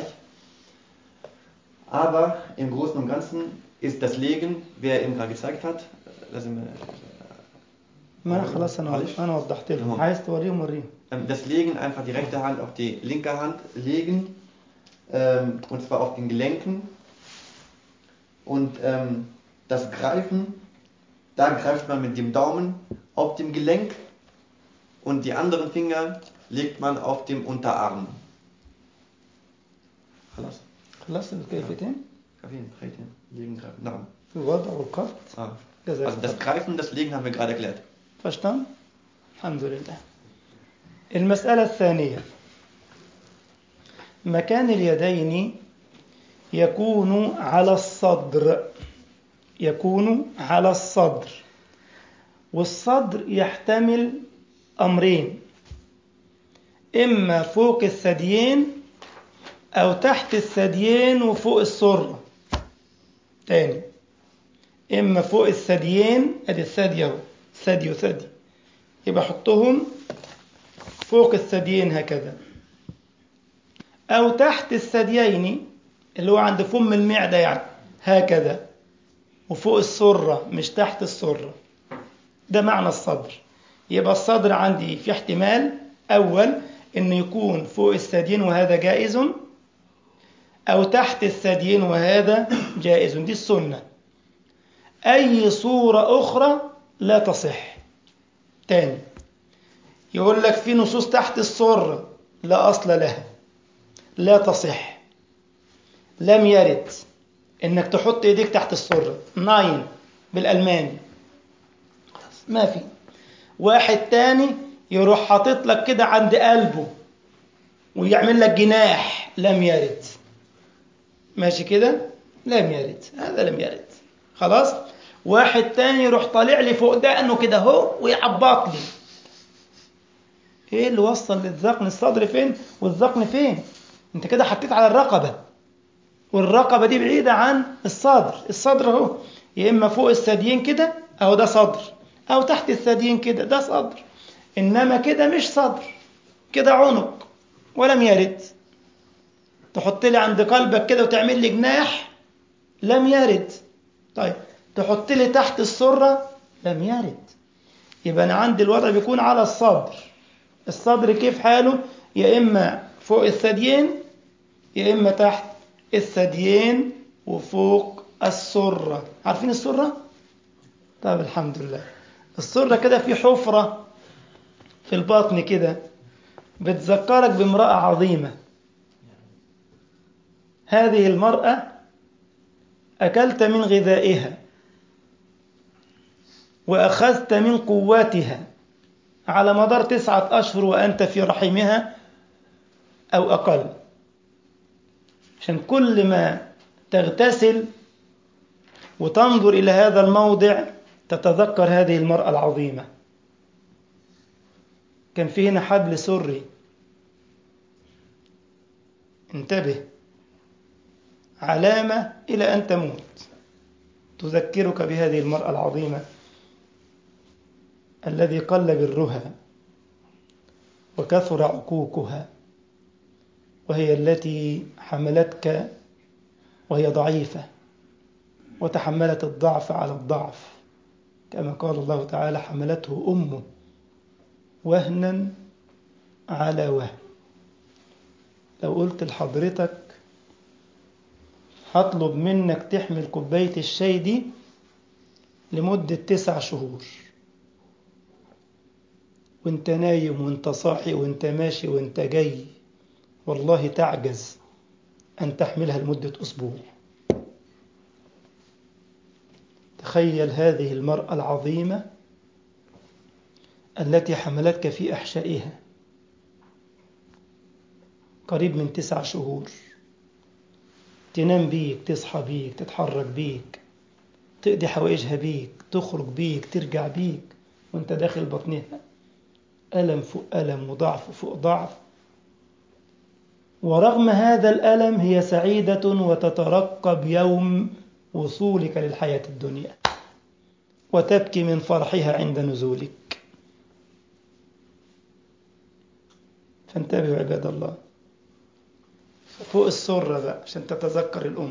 S2: Aber im Großen und Ganzen ist das Legen, wer eben gerade gezeigt hat, لازم
S1: ما أنا خلاص أنا
S2: معلش.
S1: أنا وضحت لهم
S2: تمام.
S1: عايز توريهم وريهم
S2: Ähm, das Legen, einfach die rechte Hand auf die linke Hand legen, ähm, und zwar auf den Gelenken. Und ähm, das Greifen, da greift man mit dem Daumen auf dem Gelenk und die anderen Finger legt man auf dem Unterarm. خلاص
S1: خلصت الكيفتين
S2: Greifen, treten, legen, greifen. Nعم.
S1: الوضع والقبض
S2: Ah.
S1: جزاك
S2: Also das
S1: الله
S2: Greifen, das Legen haben wir gerade erklärt.
S1: فاشتم الحمد لله المسألة الثانية مكان اليدين يكون على الصدر يكون على الصدر والصدر يحتمل أمرين إما فوق الثديين أو تحت الثديين وفوق السرة تاني إما فوق الثديين أدي الثدي أهو ثدي وثدي يبقى حطهم فوق الثديين هكذا أو تحت الثديين اللي هو عند فم المعدة يعني هكذا وفوق السرة مش تحت السرة ده معنى الصدر يبقى الصدر عندي في احتمال أول إنه يكون فوق الثديين وهذا جائز أو تحت الثديين وهذا جائز دي السنة أي صورة أخرى لا تصح تاني يقول لك في نصوص تحت السرة لا أصل لها لا تصح لم يرد إنك تحط إيديك تحت السرة ناين بالألماني ما في واحد تاني يروح حاطط لك كده عند قلبه ويعمل لك جناح لم يرد ماشي كده لم يرد هذا لم يرد خلاص واحد تاني يروح طالع لي فوق دقنه كده اهو ويعبط لي ايه اللي وصل للذقن الصدر فين والذقن فين انت كده حطيت على الرقبه والرقبه دي بعيده عن الصدر الصدر اهو يا اما فوق الثديين كده اهو ده صدر او تحت الثديين كده ده صدر انما كده مش صدر كده عنق ولم يرد تحط لي عند قلبك كده وتعمل لي جناح لم يرد طيب تحط لي تحت السرة لم يرد يبقى أنا عندي الوضع بيكون على الصدر الصدر كيف حاله يا إما فوق الثديين يا إما تحت الثديين وفوق السرة عارفين السرة؟ طيب الحمد لله السرة كده في حفرة في البطن كده بتذكرك بامرأة عظيمة هذه المرأة أكلت من غذائها وأخذت من قوتها على مدار تسعة أشهر وأنت في رحمها أو أقل عشان كل ما تغتسل وتنظر إلى هذا الموضع تتذكر هذه المرأة العظيمة كان في هنا حبل سري انتبه علامة إلى أن تموت تذكرك بهذه المرأة العظيمة الذي قل برها وكثر عقوقها وهي التي حملتك وهي ضعيفة وتحملت الضعف على الضعف كما قال الله تعالى حملته أمه وهنا على وهن لو قلت لحضرتك هطلب منك تحمل كوباية الشاي دي لمدة تسع شهور وانت نايم وانت صاحي وانت ماشي وانت جاي والله تعجز أن تحملها لمدة أسبوع تخيل هذه المرأة العظيمة التي حملتك في أحشائها قريب من تسع شهور تنام بيك تصحى بيك تتحرك بيك تقضي حوائجها بيك تخرج بيك ترجع بيك وانت داخل بطنها ألم فوق ألم وضعف فوق ضعف ورغم هذا الألم هي سعيدة وتترقب يوم وصولك للحياة الدنيا وتبكي من فرحها عند نزولك فانتبهوا عباد الله فوق السرة بقى عشان تتذكر الأم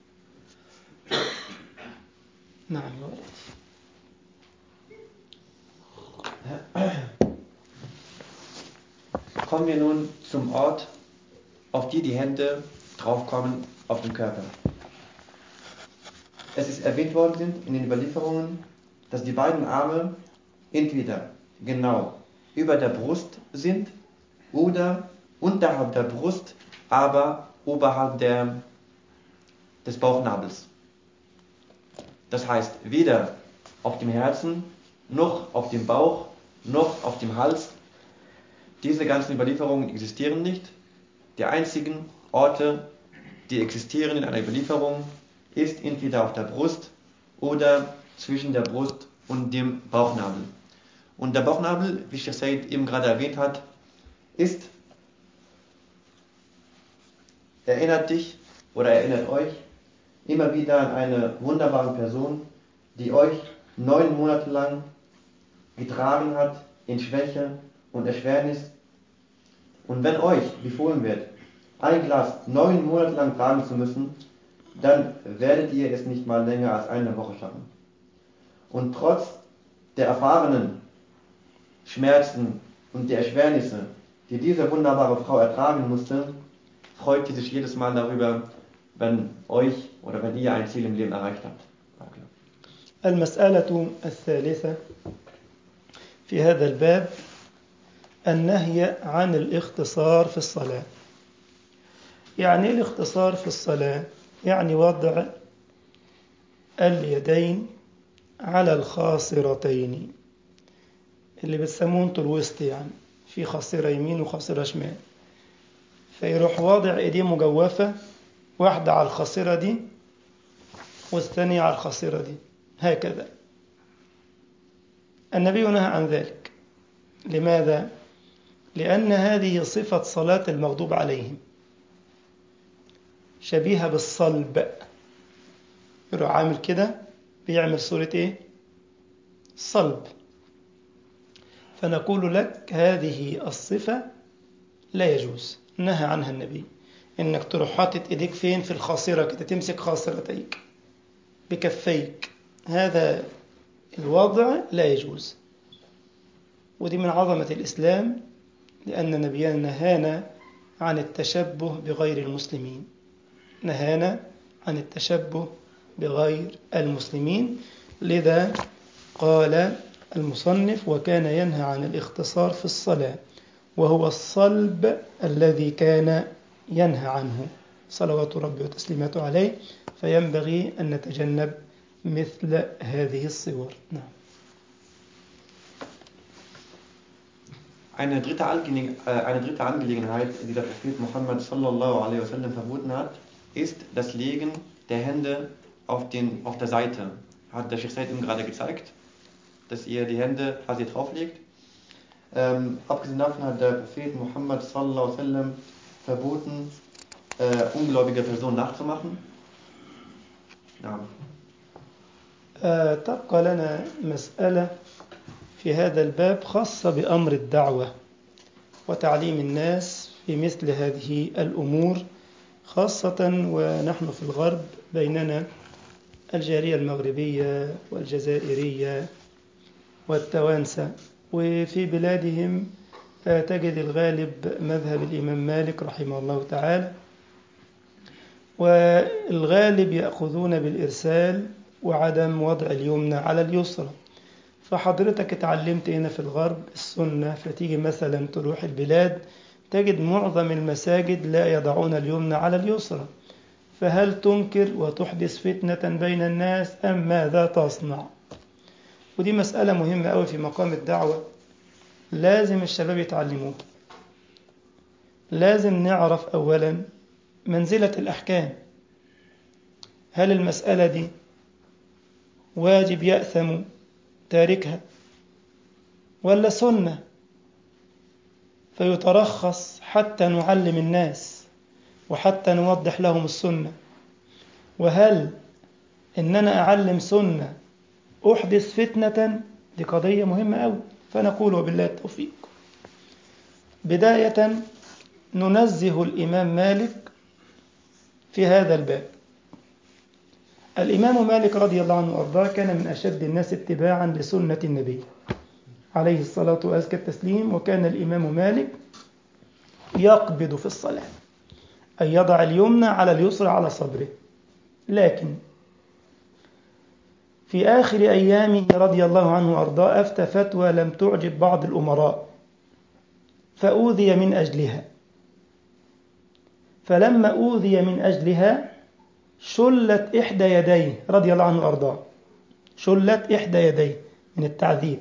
S1: نعم يا ولدي
S2: Kommen wir nun zum Ort, auf die die Hände draufkommen auf den Körper. Es ist erwähnt worden in den Überlieferungen, dass die beiden Arme entweder genau über der Brust sind oder unterhalb der Brust, aber oberhalb der, des Bauchnabels. Das heißt, weder auf dem Herzen, noch auf dem Bauch, noch auf dem Hals. Diese ganzen Überlieferungen existieren nicht. Die einzigen Orte, die existieren in einer Überlieferung, ist entweder auf der Brust oder zwischen der Brust und dem Bauchnabel. Und der Bauchnabel, wie Sheikh Said eben gerade erwähnt hat, ist, erinnert dich oder erinnert euch immer wieder an eine wunderbare Person, die euch neun Monate lang getragen hat in Schwäche und Erschwernis. Und wenn euch befohlen wird, ein Glas neun Monate lang tragen zu müssen, dann werdet ihr es nicht mal länger als eine Woche schaffen. Und trotz der erfahrenen Schmerzen und der Erschwernisse, die diese wunderbare Frau ertragen musste, freut sie sich jedes Mal darüber, wenn euch oder wenn ihr ein Ziel im Leben erreicht habt. Danke.
S1: المسألة الثالثة في هذا الباب النهي عن الاختصار في الصلاة يعني ايه الاختصار في الصلاة يعني وضع اليدين على الخاصرتين اللي بتسموه انتوا الوسط يعني في خاصرة يمين وخاصرة شمال فيروح واضع ايديه مجوفة واحدة على الخاصرة دي والثانية على الخاصرة دي هكذا النبي نهى عن ذلك لماذا؟ لأن هذه صفة صلاة المغضوب عليهم شبيهة بالصلب يروح عامل كده بيعمل صورة ايه؟ صلب فنقول لك هذه الصفة لا يجوز نهى عنها النبي انك تروح حاطط ايديك فين في الخاصرة كده تمسك خاصرتيك بكفيك هذا الوضع لا يجوز ودي من عظمة الإسلام لأن نبينا نهانا عن التشبه بغير المسلمين نهانا عن التشبه بغير المسلمين لذا قال المصنف وكان ينهى عن الاختصار في الصلاة وهو الصلب الذي كان ينهى عنه صلوات ربي وتسليماته عليه فينبغي أن نتجنب مثل هذه الصور نعم
S2: Eine dritte, Angele äh, eine dritte Angelegenheit, die der Prophet Muhammad sallallahu alaihi wasallam verboten hat, ist das Legen der Hände auf, den, auf der Seite. Hat der Sheikh Said ihm gerade gezeigt, dass ihr die Hände quasi drauflegt. Ähm, abgesehen davon hat der Prophet Muhammad sallallahu alaihi wasallam verboten, äh, ungläubige Personen nachzumachen. Ja.
S1: آه، تبقى لنا مسألة في هذا الباب خاصة بأمر الدعوة وتعليم الناس في مثل هذه الأمور خاصة ونحن في الغرب بيننا الجالية المغربية والجزائرية والتوانسة وفي بلادهم آه، تجد الغالب مذهب الإمام مالك رحمه الله تعالى والغالب يأخذون بالإرسال وعدم وضع اليمنى على اليسرى فحضرتك اتعلمت هنا في الغرب السنة فتيجي مثلا تروح البلاد تجد معظم المساجد لا يضعون اليمنى على اليسرى فهل تنكر وتحدث فتنة بين الناس أم ماذا تصنع ودي مسألة مهمة أوي في مقام الدعوة لازم الشباب يتعلموه لازم نعرف أولا منزلة الأحكام هل المسألة دي واجب يأثم تاركها ولا سنة فيترخص حتى نعلم الناس وحتى نوضح لهم السنة وهل إن أنا أعلم سنة أحدث فتنة دي قضية مهمة أوي فنقول وبالله التوفيق بداية ننزه الإمام مالك في هذا الباب الإمام مالك رضي الله عنه وأرضاه كان من أشد الناس اتباعا لسنة النبي عليه الصلاة وأزكى التسليم وكان الإمام مالك يقبض في الصلاة أن يضع اليمنى على اليسرى على صدره لكن في آخر أيامه رضي الله عنه وأرضاه أفتى فتوى لم تعجب بعض الأمراء فأوذي من أجلها فلما أوذي من أجلها شلت إحدى يديه رضي الله عنه وأرضاه شلت إحدى يديه من التعذيب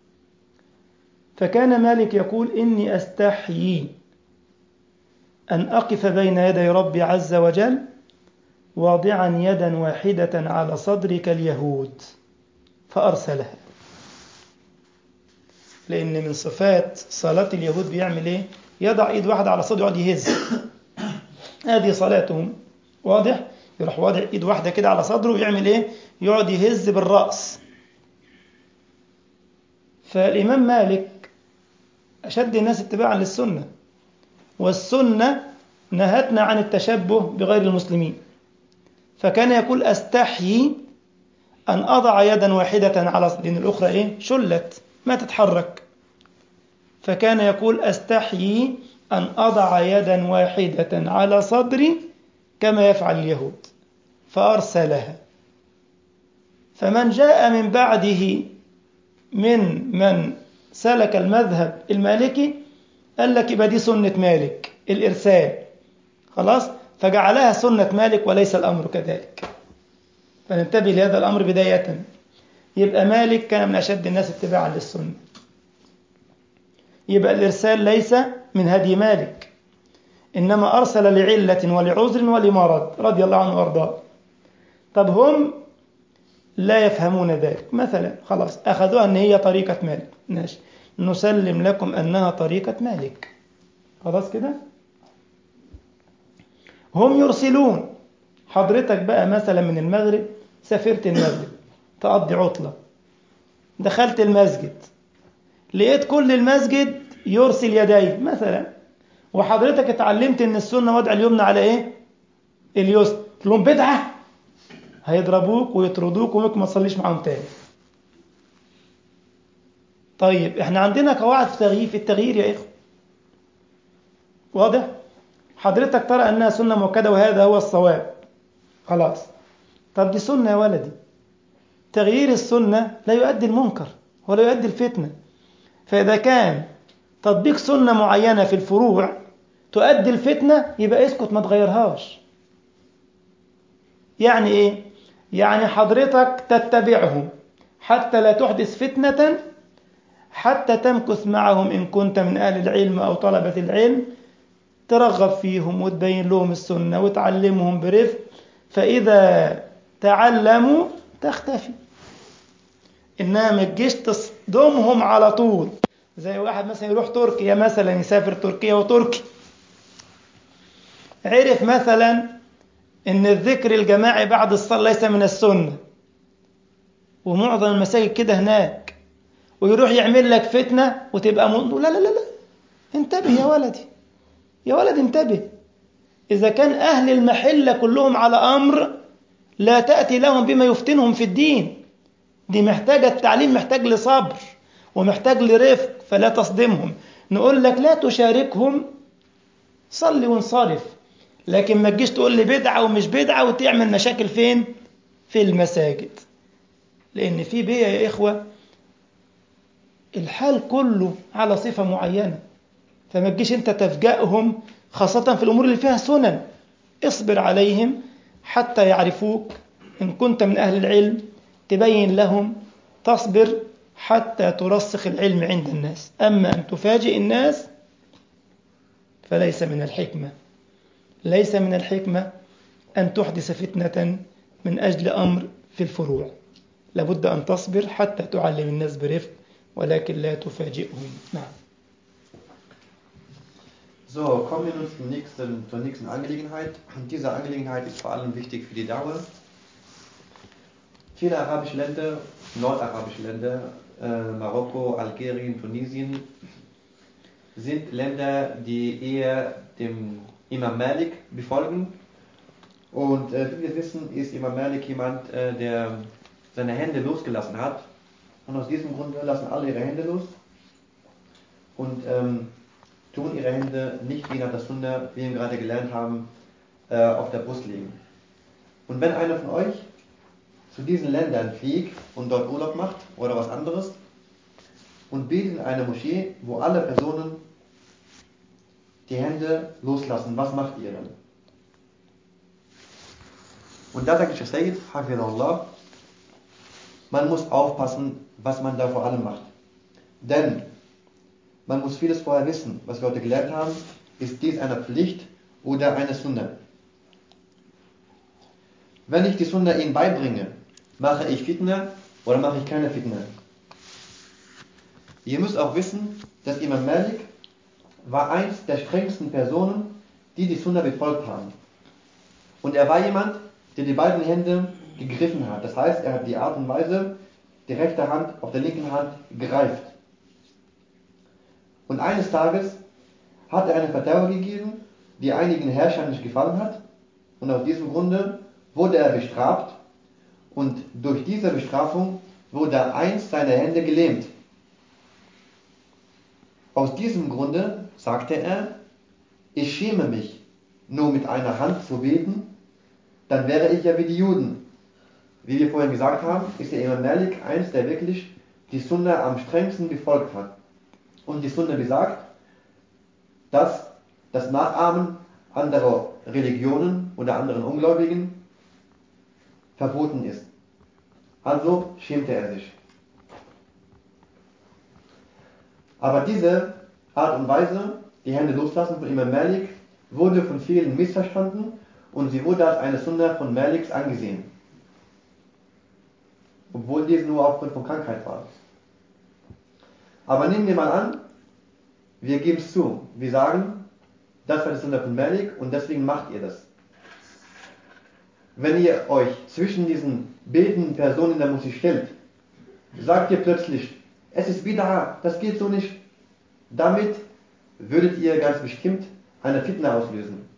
S1: فكان مالك يقول إني أستحيي أن أقف بين يدي ربي عز وجل واضعا يدا واحدة على صدرك اليهود فأرسلها لأن من صفات صلاة اليهود بيعمل إيه؟ يضع إيد واحدة على صدره يقعد يهز هذه صلاتهم واضح؟ يروح واضع إيد واحدة كده على صدره ويعمل إيه؟ يقعد يهز بالرأس فالإمام مالك أشد الناس اتباعا للسنة والسنة نهتنا عن التشبه بغير المسلمين فكان يقول أستحيي أن أضع يدا واحدة على لأن الأخرى إيه؟ شلت ما تتحرك فكان يقول أستحيي أن أضع يدا واحدة على صدري كما يفعل اليهود فأرسلها فمن جاء من بعده من من سلك المذهب المالكي قال لك يبقى دي سنة مالك الإرسال خلاص فجعلها سنة مالك وليس الأمر كذلك فننتبه لهذا الأمر بداية يبقى مالك كان من أشد الناس اتباعا للسنة يبقى الإرسال ليس من هدي مالك إنما أرسل لعلة ولعذر ولمرض رضي الله عنه وأرضاه طب هم لا يفهمون ذلك مثلا خلاص أخذوها أن هي طريقة مالك ماشي نسلم لكم أنها طريقة مالك خلاص كده هم يرسلون حضرتك بقى مثلا من المغرب سافرت المغرب تقضي عطلة دخلت المسجد لقيت كل المسجد يرسل يديه مثلا وحضرتك اتعلمت ان السنة وضع اليمنى على ايه اليسر لهم بدعة هيضربوك ويطردوك وممكن ما تصليش معاهم تاني طيب احنا عندنا قواعد في التغيير في التغيير يا اخوة واضح حضرتك ترى انها سنة مؤكدة وهذا هو الصواب خلاص طب دي سنة يا ولدي تغيير السنة لا يؤدي المنكر ولا يؤدي الفتنة فإذا كان تطبيق سنة معينة في الفروع تؤدي الفتنة يبقى اسكت ما تغيرهاش يعني ايه يعني حضرتك تتبعهم حتى لا تحدث فتنة حتى تمكث معهم إن كنت من أهل العلم أو طلبة العلم ترغب فيهم وتبين لهم السنة وتعلمهم برفق فإذا تعلموا تختفي إنها ما تجيش تصدمهم على طول زي واحد مثلا يروح تركيا مثلا يسافر تركيا وتركي عرف مثلا ان الذكر الجماعي بعد الصلاة ليس من السنة ومعظم المساجد كده هناك ويروح يعمل لك فتنة وتبقى م... لا لا لا لا انتبه يا ولدي يا ولد انتبه إذا كان أهل المحلة كلهم على أمر لا تأتي لهم بما يفتنهم في الدين دي محتاجة التعليم محتاج لصبر ومحتاج لرفق فلا تصدمهم نقول لك لا تشاركهم صلي وانصرف لكن ما تجيش تقول لي بدعة ومش بدعة وتعمل مشاكل فين في المساجد لأن في بيئة يا إخوة الحال كله على صفة معينة فما تجيش أنت تفجأهم خاصة في الأمور اللي فيها سنن اصبر عليهم حتى يعرفوك إن كنت من أهل العلم تبين لهم تصبر حتى ترسخ العلم عند الناس أما أن تفاجئ الناس فليس من الحكمة ليس من الحكمة أن تحدث فتنة من أجل أمر في الفروع لابد أن تصبر حتى تعلم الناس برفق ولكن لا تفاجئهم نعم
S2: So, kommen wir nun zum nächsten, zur nächsten Angelegenheit. Und diese Angelegenheit ist vor allem wichtig für die Dauer. Viele arabische Länder, nordarabische Länder, äh, Marokko, Algerien, Tunesien, sind Länder, die eher dem Imam Malik befolgen. Und äh, wie wir wissen, ist Imam Malik jemand, äh, der seine Hände losgelassen hat. Und aus diesem Grund lassen alle ihre Hände los und ähm, tun ihre Hände nicht wie nach der Sunna, wie wir gerade gelernt haben, äh, auf der Brust legen. Und wenn einer von euch zu diesen Ländern fliegt und dort Urlaub macht oder was anderes und betet in einer Moschee, wo alle Personen die Hände loslassen, was macht ihr dann? Und da sagt der Sayyid, Hafidullah, man muss aufpassen, was man da vor allem macht. Denn man muss vieles vorher wissen. Was wir heute gelernt haben, ist dies eine Pflicht oder eine Sunna. Wenn ich die Sunna ihnen beibringe, mache ich Fitna oder mache ich keine Fitna? Ihr müsst auch wissen, dass Imam Malik war eins der strengsten Personen, die die Sunna befolgt haben. Und er war jemand, der die beiden Hände gegriffen hat. Das heißt, er hat die Art und Weise, die rechte Hand auf der linken Hand greift. Und eines Tages hat er eine Verteidigung gegeben, die einigen Herrschern nicht gefallen hat. Und aus diesem Grunde wurde er bestraft. Und durch diese Bestrafung wurde eins seiner Hände gelähmt. Aus diesem Grunde sagte er, ich schäme mich, nur mit einer Hand zu beten, dann wäre ich ja wie die Juden. Wie wir vorhin gesagt haben, ist der Imam Malik eins, der wirklich die Sunna am strengsten befolgt hat. Und die Sunna besagt, dass das Nachahmen anderer Religionen oder anderen Ungläubigen verboten ist. Also schämte er sich. Aber diese Art und Weise, die Hände loslassen von Imam Malik, wurde von vielen missverstanden und sie wurde als eine Sunna von Maliks angesehen. Obwohl dies nur aufgrund von Krankheit war. Aber nehmen wir mal an, wir geben es zu. Wir sagen, das war die Sunna von Malik und deswegen macht ihr das. Wenn ihr euch zwischen diesen betenden Personen in der Musik stellt, sagt ihr plötzlich, es ist wieder, das geht so nicht. Damit würdet ihr ganz bestimmt eine Fitna auslösen.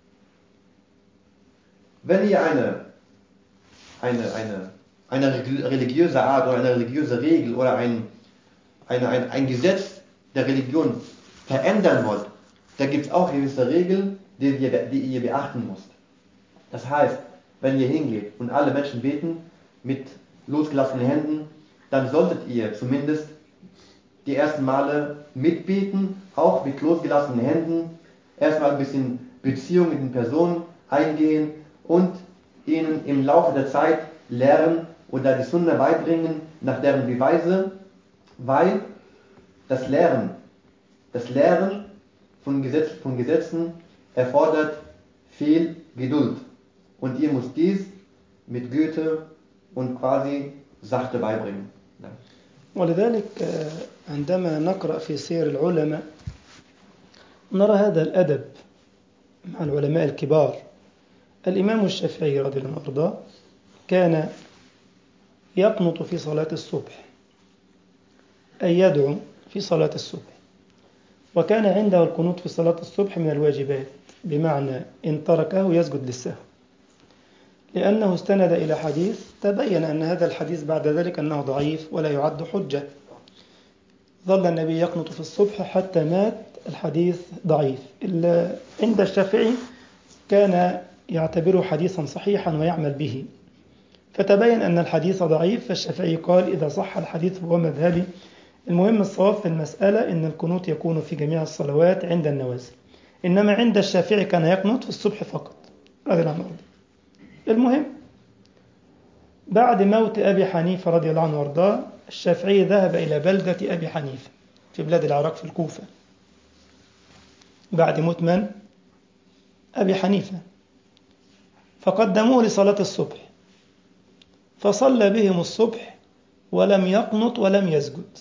S2: Wenn ihr eine, eine, eine, eine religiöse Art oder eine religiöse Regel oder ein, eine, ein, ein Gesetz der Religion verändern wollt, da gibt es auch gewisse Regeln, die ihr, die ihr beachten müsst. Das heißt, wenn ihr hingeht und alle Menschen beten mit losgelassenen Händen, dann solltet ihr zumindest die ersten Male mitbeten, auch mit losgelassenen Händen, erstmal ein bisschen Beziehung mit den Personen eingehen und ihnen im Laufe der Zeit lernen oder die Sunna beibringen nach deren Beweise, weil das Lehren, das Lehren von, Gesetz, von Gesetzen erfordert viel Geduld. Und ihr müsst dies mit Güte und quasi sachte beibringen.
S1: ولذلك عندما نقرأ في سير العلماء نرى هذا الأدب مع العلماء الكبار الإمام الشافعي رضي الله عنه وارضاه كان يقنط في صلاة الصبح أي يدعو في صلاة الصبح وكان عنده القنوط في صلاة الصبح من الواجبات بمعنى إن تركه يسجد للسهو لأنه استند إلى حديث تبين أن هذا الحديث بعد ذلك أنه ضعيف ولا يعد حجة ظل النبي يقنط في الصبح حتى مات الحديث ضعيف عند الشافعي كان يعتبره حديثا صحيحا ويعمل به فتبين أن الحديث ضعيف فالشافعي قال إذا صح الحديث فهو مذهبي المهم الصواب في المسألة أن القنوت يكون في جميع الصلوات عند النوازل إنما عند الشافعي كان يقنط في الصبح فقط رضي الله عنه المهم بعد موت أبي حنيفة رضي الله عنه وارضاه الشافعي ذهب إلى بلدة أبي حنيفة في بلاد العراق في الكوفة بعد موت من؟ أبي حنيفة فقدموه لصلاة الصبح فصلى بهم الصبح ولم يقنط ولم يسجد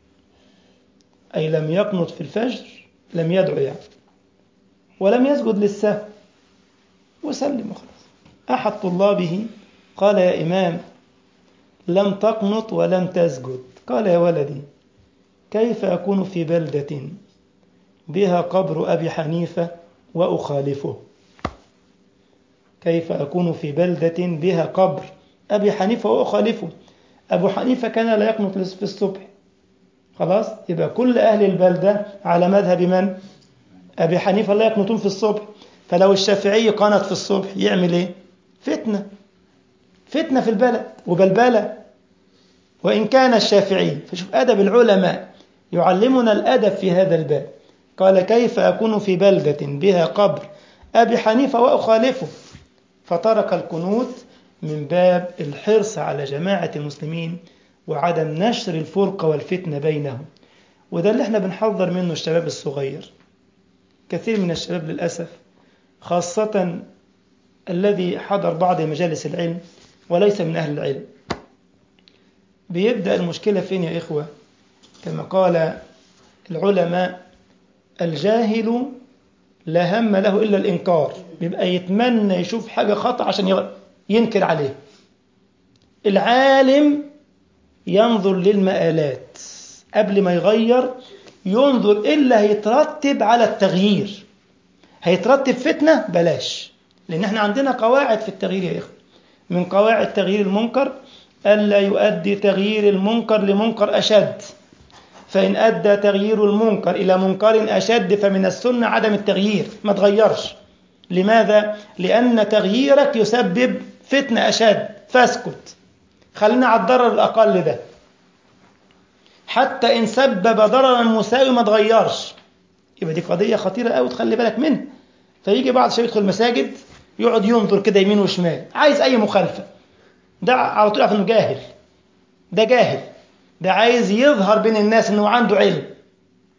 S1: أي لم يقنط في الفجر لم يدعو يعني ولم يسجد للسهو وسلم وخلاص أحد طلابه قال يا إمام لم تقنط ولم تسجد قال يا ولدي كيف أكون في بلدة بها قبر أبي حنيفة وأخالفه كيف أكون في بلدة بها قبر أبي حنيفة وأخالفه أبو حنيفة كان لا يقنط في الصبح خلاص يبقى كل أهل البلدة على مذهب من أبي حنيفة لا يقنطون في الصبح فلو الشافعي قنط في الصبح يعمل إيه فتنة فتنة في البلد وبلبلة وإن كان الشافعي فشوف أدب العلماء يعلمنا الأدب في هذا الباب قال كيف أكون في بلدة بها قبر أبي حنيفة وأخالفه فترك القنوت من باب الحرص على جماعة المسلمين وعدم نشر الفرقة والفتنة بينهم وده اللي احنا بنحذر منه الشباب الصغير كثير من الشباب للأسف خاصة الذي حضر بعض مجالس العلم وليس من أهل العلم بيبدأ المشكلة فين يا إخوة كما قال العلماء الجاهل لا هم له إلا الإنكار بيبقى يتمنى يشوف حاجة خطأ عشان ينكر عليه العالم ينظر للمآلات قبل ما يغير ينظر إيه اللي هيترتب على التغيير هيترتب فتنة بلاش لأن احنا عندنا قواعد في التغيير يا إخوة من قواعد تغيير المنكر ألا يؤدي تغيير المنكر لمنكر أشد فإن أدى تغيير المنكر إلى منكر أشد فمن السنة عدم التغيير ما تغيرش لماذا؟ لأن تغييرك يسبب فتنة أشد فاسكت خلينا على الضرر الأقل ده حتى إن سبب ضررا مساوي ما تغيرش يبقى دي قضية خطيرة قوي تخلي بالك منها فيجي بعض الشباب يدخل المساجد يقعد ينظر كده يمين وشمال عايز أي مخالفة ده على طول يعرف إنه جاهل ده جاهل ده عايز يظهر بين الناس إنه عنده علم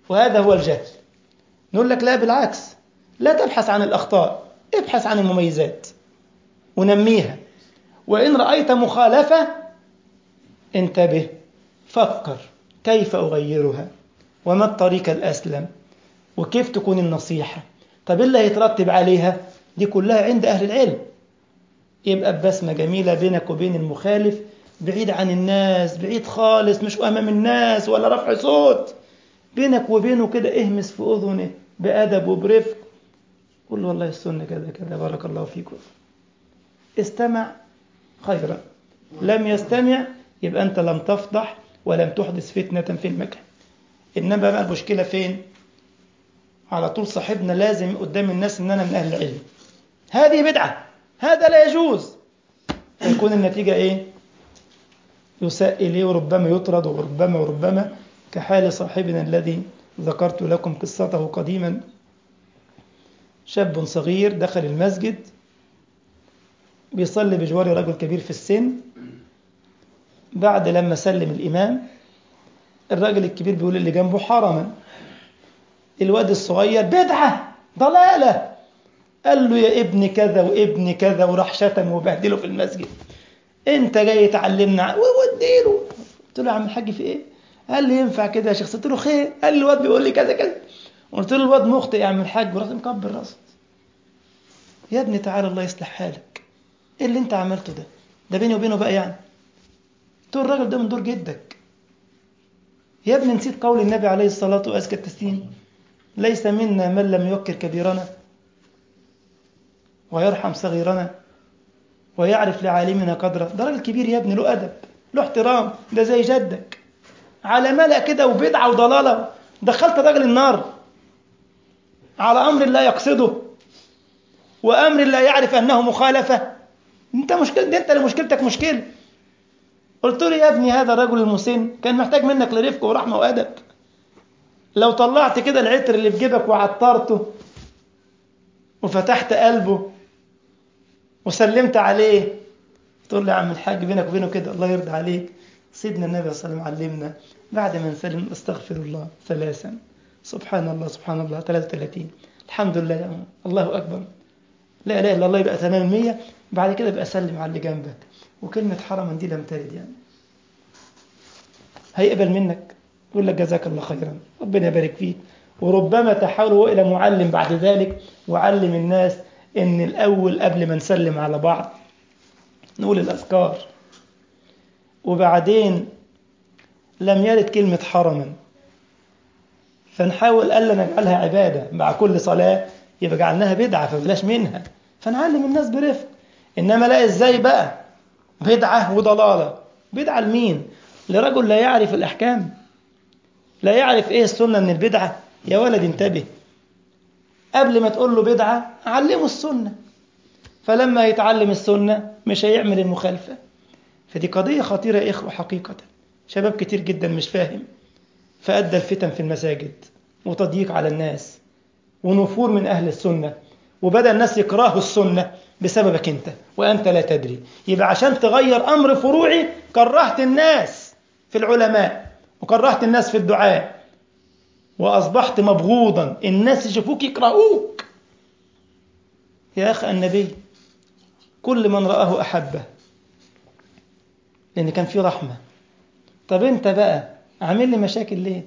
S1: وهذا هو الجهل نقول لك لا بالعكس لا تبحث عن الأخطاء ابحث عن المميزات ونميها وإن رأيت مخالفة انتبه فكر كيف أغيرها وما الطريق الأسلم وكيف تكون النصيحة طب اللي هيترتب عليها دي كلها عند أهل العلم يبقى ببسمة جميلة بينك وبين المخالف بعيد عن الناس بعيد خالص مش أمام الناس ولا رفع صوت بينك وبينه كده اهمس في أذنه بأدب وبرفق قول له والله السنة كذا كذا بارك الله فيكم استمع خيرا لم يستمع يبقى أنت لم تفضح ولم تحدث فتنة في المكان إنما بقى المشكلة فين على طول صاحبنا لازم قدام الناس إن أنا من أهل العلم هذه بدعة هذا لا يجوز فيكون النتيجة إيه يساء إليه وربما يطرد وربما وربما كحال صاحبنا الذي ذكرت لكم قصته قديما شاب صغير دخل المسجد بيصلي بجوار رجل كبير في السن بعد لما سلم الإمام الراجل الكبير بيقول اللي جنبه حرما الواد الصغير بدعة ضلالة قال له يا ابن كذا وابن كذا وراح شتم وبهدله في المسجد انت جاي تعلمنا ووديله قلت له يا عم الحاج في ايه قال لي ينفع كده يا شيخ قلت له خير قال لي الواد بيقول لي كذا كذا قلت له الواد مخطئ يا عم الحاج ورحت مكبر راسه يا ابني تعالى الله يصلح حالك ايه اللي انت عملته ده ده بيني وبينه بقى يعني قلت له الراجل ده من دور جدك يا ابني نسيت قول النبي عليه الصلاة وأزكى التسليم ليس منا من لم يوكر كبيرنا ويرحم صغيرنا ويعرف لعالمنا قدره ده راجل كبير يا ابني له أدب له احترام ده زي جدك على ملأ كده وبدعة وضلالة دخلت الراجل النار على أمر لا يقصده وأمر لا يعرف أنه مخالفة أنت مشكلة دي أنت اللي مشكلتك مشكلة قلت له يا ابني هذا الرجل المسن كان محتاج منك لرفق ورحمة وأدب لو طلعت كده العطر اللي في جيبك وعطرته وفتحت قلبه وسلمت عليه تقول له يا عم الحاج بينك وبينه كده الله يرضى عليك سيدنا النبي صلى الله عليه وسلم علمنا بعد ما نسلم استغفر الله ثلاثا سبحان الله سبحان الله 33 الحمد لله الله أكبر لا إله إلا الله يبقى تمام المية بعد كده بقى سلم على اللي جنبك وكلمة حرما دي لم ترد يعني هيقبل منك يقول لك جزاك الله خيرا ربنا يبارك فيك وربما تحولوا إلى معلم بعد ذلك وعلم الناس إن الأول قبل ما نسلم على بعض نقول الأذكار وبعدين لم يرد كلمة حرما فنحاول ألا نجعلها عبادة مع كل صلاة يبقى جعلناها بدعة فبلاش منها فنعلم الناس برفق إنما لا إزاي بقى بدعة وضلالة بدعة لمين لرجل لا يعرف الأحكام لا يعرف إيه السنة من البدعة يا ولد انتبه قبل ما تقول له بدعة علمه السنة فلما يتعلم السنة مش هيعمل المخالفة فدي قضية خطيرة يا إخوة حقيقة شباب كتير جدا مش فاهم فأدى الفتن في المساجد وتضييق على الناس ونفور من أهل السنة وبدأ الناس يكرهوا السنة بسببك أنت وأنت لا تدري يبقى عشان تغير أمر فروعي كرهت الناس في العلماء وكرهت الناس في الدعاء وأصبحت مبغوضا الناس يشوفوك يكرهوك يا أخي النبي كل من رآه أحبه لأن كان في رحمة طب أنت بقى عامل لي مشاكل ليه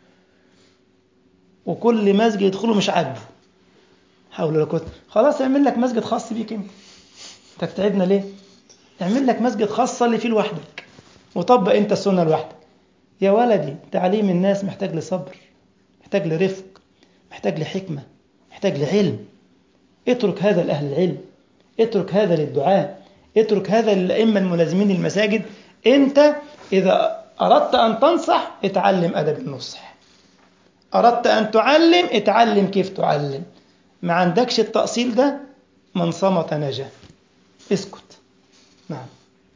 S1: وكل مسجد يدخله مش عاجبه حول ولا قوه خلاص اعمل لك مسجد خاص بيك انت انت بتتعبنا ليه اعمل لك مسجد خاص صلي فيه لوحدك وطبق انت السنه لوحدك يا ولدي تعليم الناس محتاج لصبر محتاج لرفق محتاج لحكمه محتاج لعلم اترك هذا لاهل العلم اترك هذا للدعاء اترك هذا للائمه الملازمين المساجد انت اذا اردت ان تنصح اتعلم ادب النصح اردت ان تعلم اتعلم كيف تعلم ما عندكش التأصيل ده من صمت نجا اسكت نعم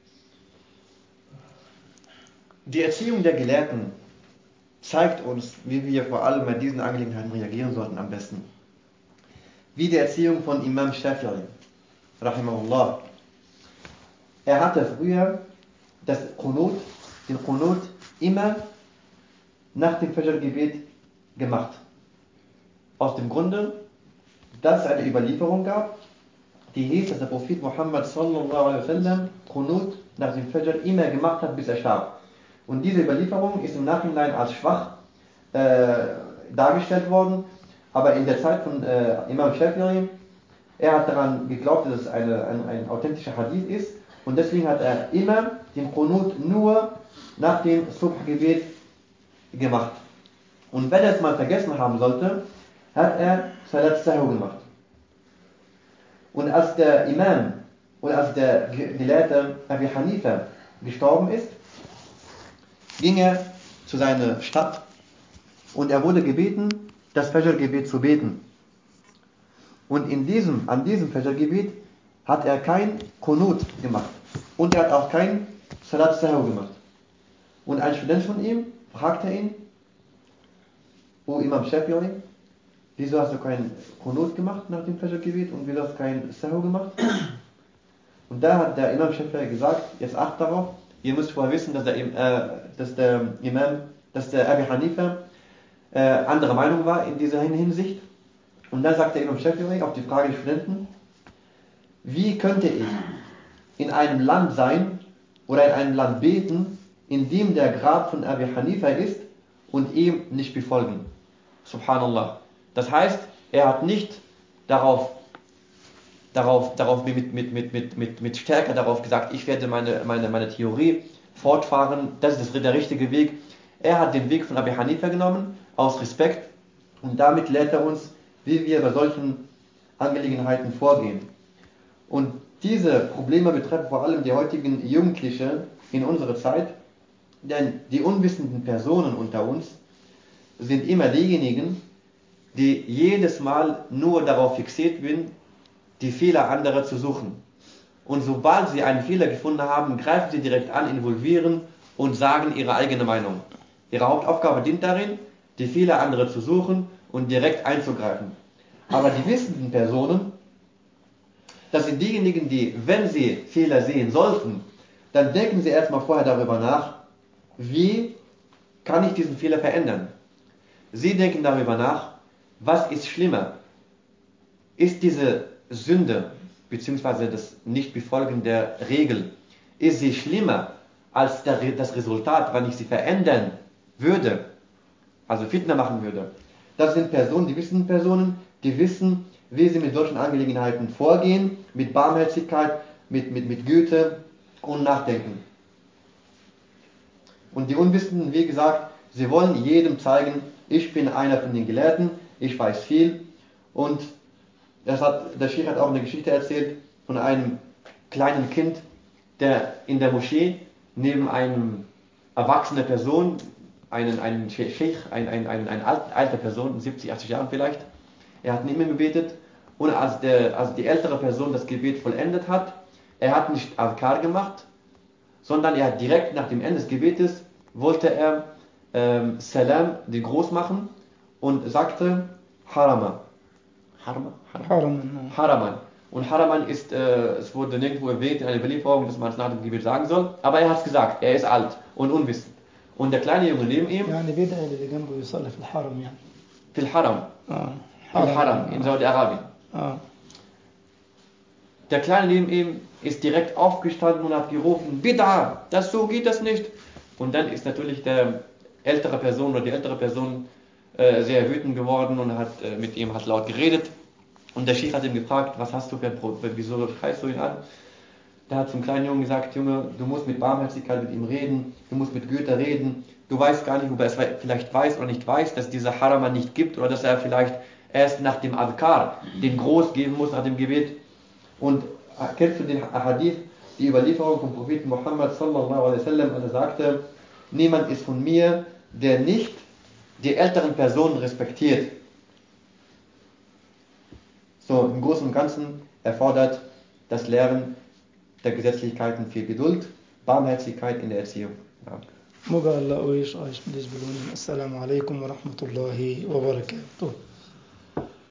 S2: Die Erziehung der Gelehrten zeigt uns, wie wir vor allem bei diesen Angelegenheiten reagieren sollten am besten. Wie die Erziehung von Imam Shafi'i, rahimahullah. Er hatte früher das Qunut, den Qunut immer nach dem Fajr-Gebet gemacht. Aus dem Grunde, dass es eine Überlieferung gab, die hieß, dass der Prophet Muhammad sallallahu alaihi wasallam Qunut nach dem Fajr immer gemacht hat, bis er starb. Und diese Überlieferung ist im Nachhinein als schwach äh, dargestellt worden, aber in der Zeit von äh, Imam Shafi'i, er hat daran geglaubt, dass es eine, ein, ein authentischer Hadith ist und deswegen hat er immer den Qunut nur nach dem Subh-Gebet gemacht. Und wenn er es mal vergessen haben sollte, hat er Salat Sahu gemacht. Und als der Imam oder als der Gelehrte Abi Hanifa gestorben ist, ging er zu seiner Stadt und er wurde gebeten, das Fajr-Gebet zu beten. Und in diesem, an diesem Fajr-Gebet hat er kein Konut gemacht. Und er hat auch kein Salat Sahu gemacht. Und ein Student von ihm fragte ihn, O Imam Shafi'i, wieso hast du kein Konut gemacht nach dem Fajr-Gebet und wieso hast du kein Sahu gemacht? Und da hat der Imam Shafi'i gesagt, jetzt acht darauf, ihr müsst vorher wissen, dass der, äh, dass der Imam, dass der Abi Hanifa äh, anderer Meinung war in dieser Hinsicht. Und dann sagt der Imam Shafi'i auf die Frage des Studenten, wie könnte ich in einem Land sein oder in einem Land beten, in dem der Grab von Abi Hanifa ist und ihm nicht befolgen? Subhanallah. Das heißt, er hat nicht darauf darauf, darauf mit, mit, mit, mit, mit, mit Stärke darauf gesagt, ich werde meine, meine, meine Theorie fortfahren, das ist der richtige Weg. Er hat den Weg von Abi Hanifa genommen, aus Respekt, und damit lehrt er uns, wie wir bei solchen Angelegenheiten vorgehen. Und diese Probleme betreffen vor allem die heutigen Jugendlichen in unserer Zeit, denn die unwissenden Personen unter uns sind immer diejenigen, die jedes Mal nur darauf fixiert sind, die Fehler anderer zu suchen. Und sobald sie einen Fehler gefunden haben, greifen sie direkt an, involvieren und sagen ihre eigene Meinung. Ihre Hauptaufgabe dient darin, die Fehler anderer zu suchen und direkt einzugreifen. Aber die wissenden Personen, das sind diejenigen, die, wenn sie Fehler sehen sollten, dann denken sie erstmal vorher darüber nach, wie kann ich diesen Fehler verändern. Sie denken darüber nach, was ist schlimmer? Ist diese Sünde bzw. das Nichtbefolgen der Regel, ist sie schlimmer als der, das Resultat, wenn ich sie verändern würde, also Fitner machen würde. Das sind Personen, die wissen Personen, die wissen, wie sie mit solchen Angelegenheiten vorgehen, mit Barmherzigkeit, mit, mit, mit Güte und Nachdenken. Und die Unwissenden, wie gesagt, sie wollen jedem zeigen, ich bin einer von den Gelehrten, ich weiß viel und das hat, der Sheikh hat auch eine Geschichte erzählt von einem kleinen Kind, der in der Moschee neben einem erwachsenen Person, einen, einen Sheikh, ein, ein, ein, eine alte Person, 70, 80 Jahren vielleicht, er hat neben ihm gebetet und als, der, als die ältere Person das Gebet vollendet hat, er hat nicht Adkar gemacht, sondern er hat direkt nach dem Ende des Gebetes, wollte er ähm, Salam, den Groß machen und sagte Harama. Harama?
S1: Haraman.
S2: Haraman. Und Haraman ist, äh, es wurde nirgendwo erwähnt in einer Überlieferung, dass man es nach dem Gebet sagen soll, aber er hat es gesagt, er ist alt und unwissend. Und der kleine Junge neben ihm,
S1: يعني بيدعي اللي جنبه يصلي في الحرم يعني
S2: fil Haram,
S1: اه
S2: fil Haram in Saudi-Arabien.
S1: اه
S2: Der Kleine neben ihm ist direkt aufgestanden und hat gerufen, Bid'a, das so geht das nicht. Und dann ist natürlich der ältere Person oder die ältere Person äh, sehr wütend geworden und hat äh, mit ihm hat laut geredet. Und der Sheikh hat ihn gefragt, was hast du für ein Problem, wieso schreist du ihn an? Der hat zum kleinen Jungen gesagt, Junge, du musst mit Barmherzigkeit mit ihm reden, du musst mit Goethe reden, du weißt gar nicht, ob er es vielleicht weiß oder nicht weiß, dass dieser Harama nicht gibt oder dass er vielleicht erst nach dem Adkar den Groß geben muss, nach dem Gebet. Und äh, kennst du den Hadith, die Überlieferung vom Propheten Muhammad sallallahu alaihi wasallam, als er sagte, niemand ist von mir, der nicht die älteren Personen respektiert. So, im Großen und Ganzen erfordert das Lehren der Gesetzlichkeiten viel Geduld, Barmherzigkeit in der Erziehung. Ja.
S1: موجة الله ويش عايش بالنسبة لنا السلام عليكم ورحمة الله وبركاته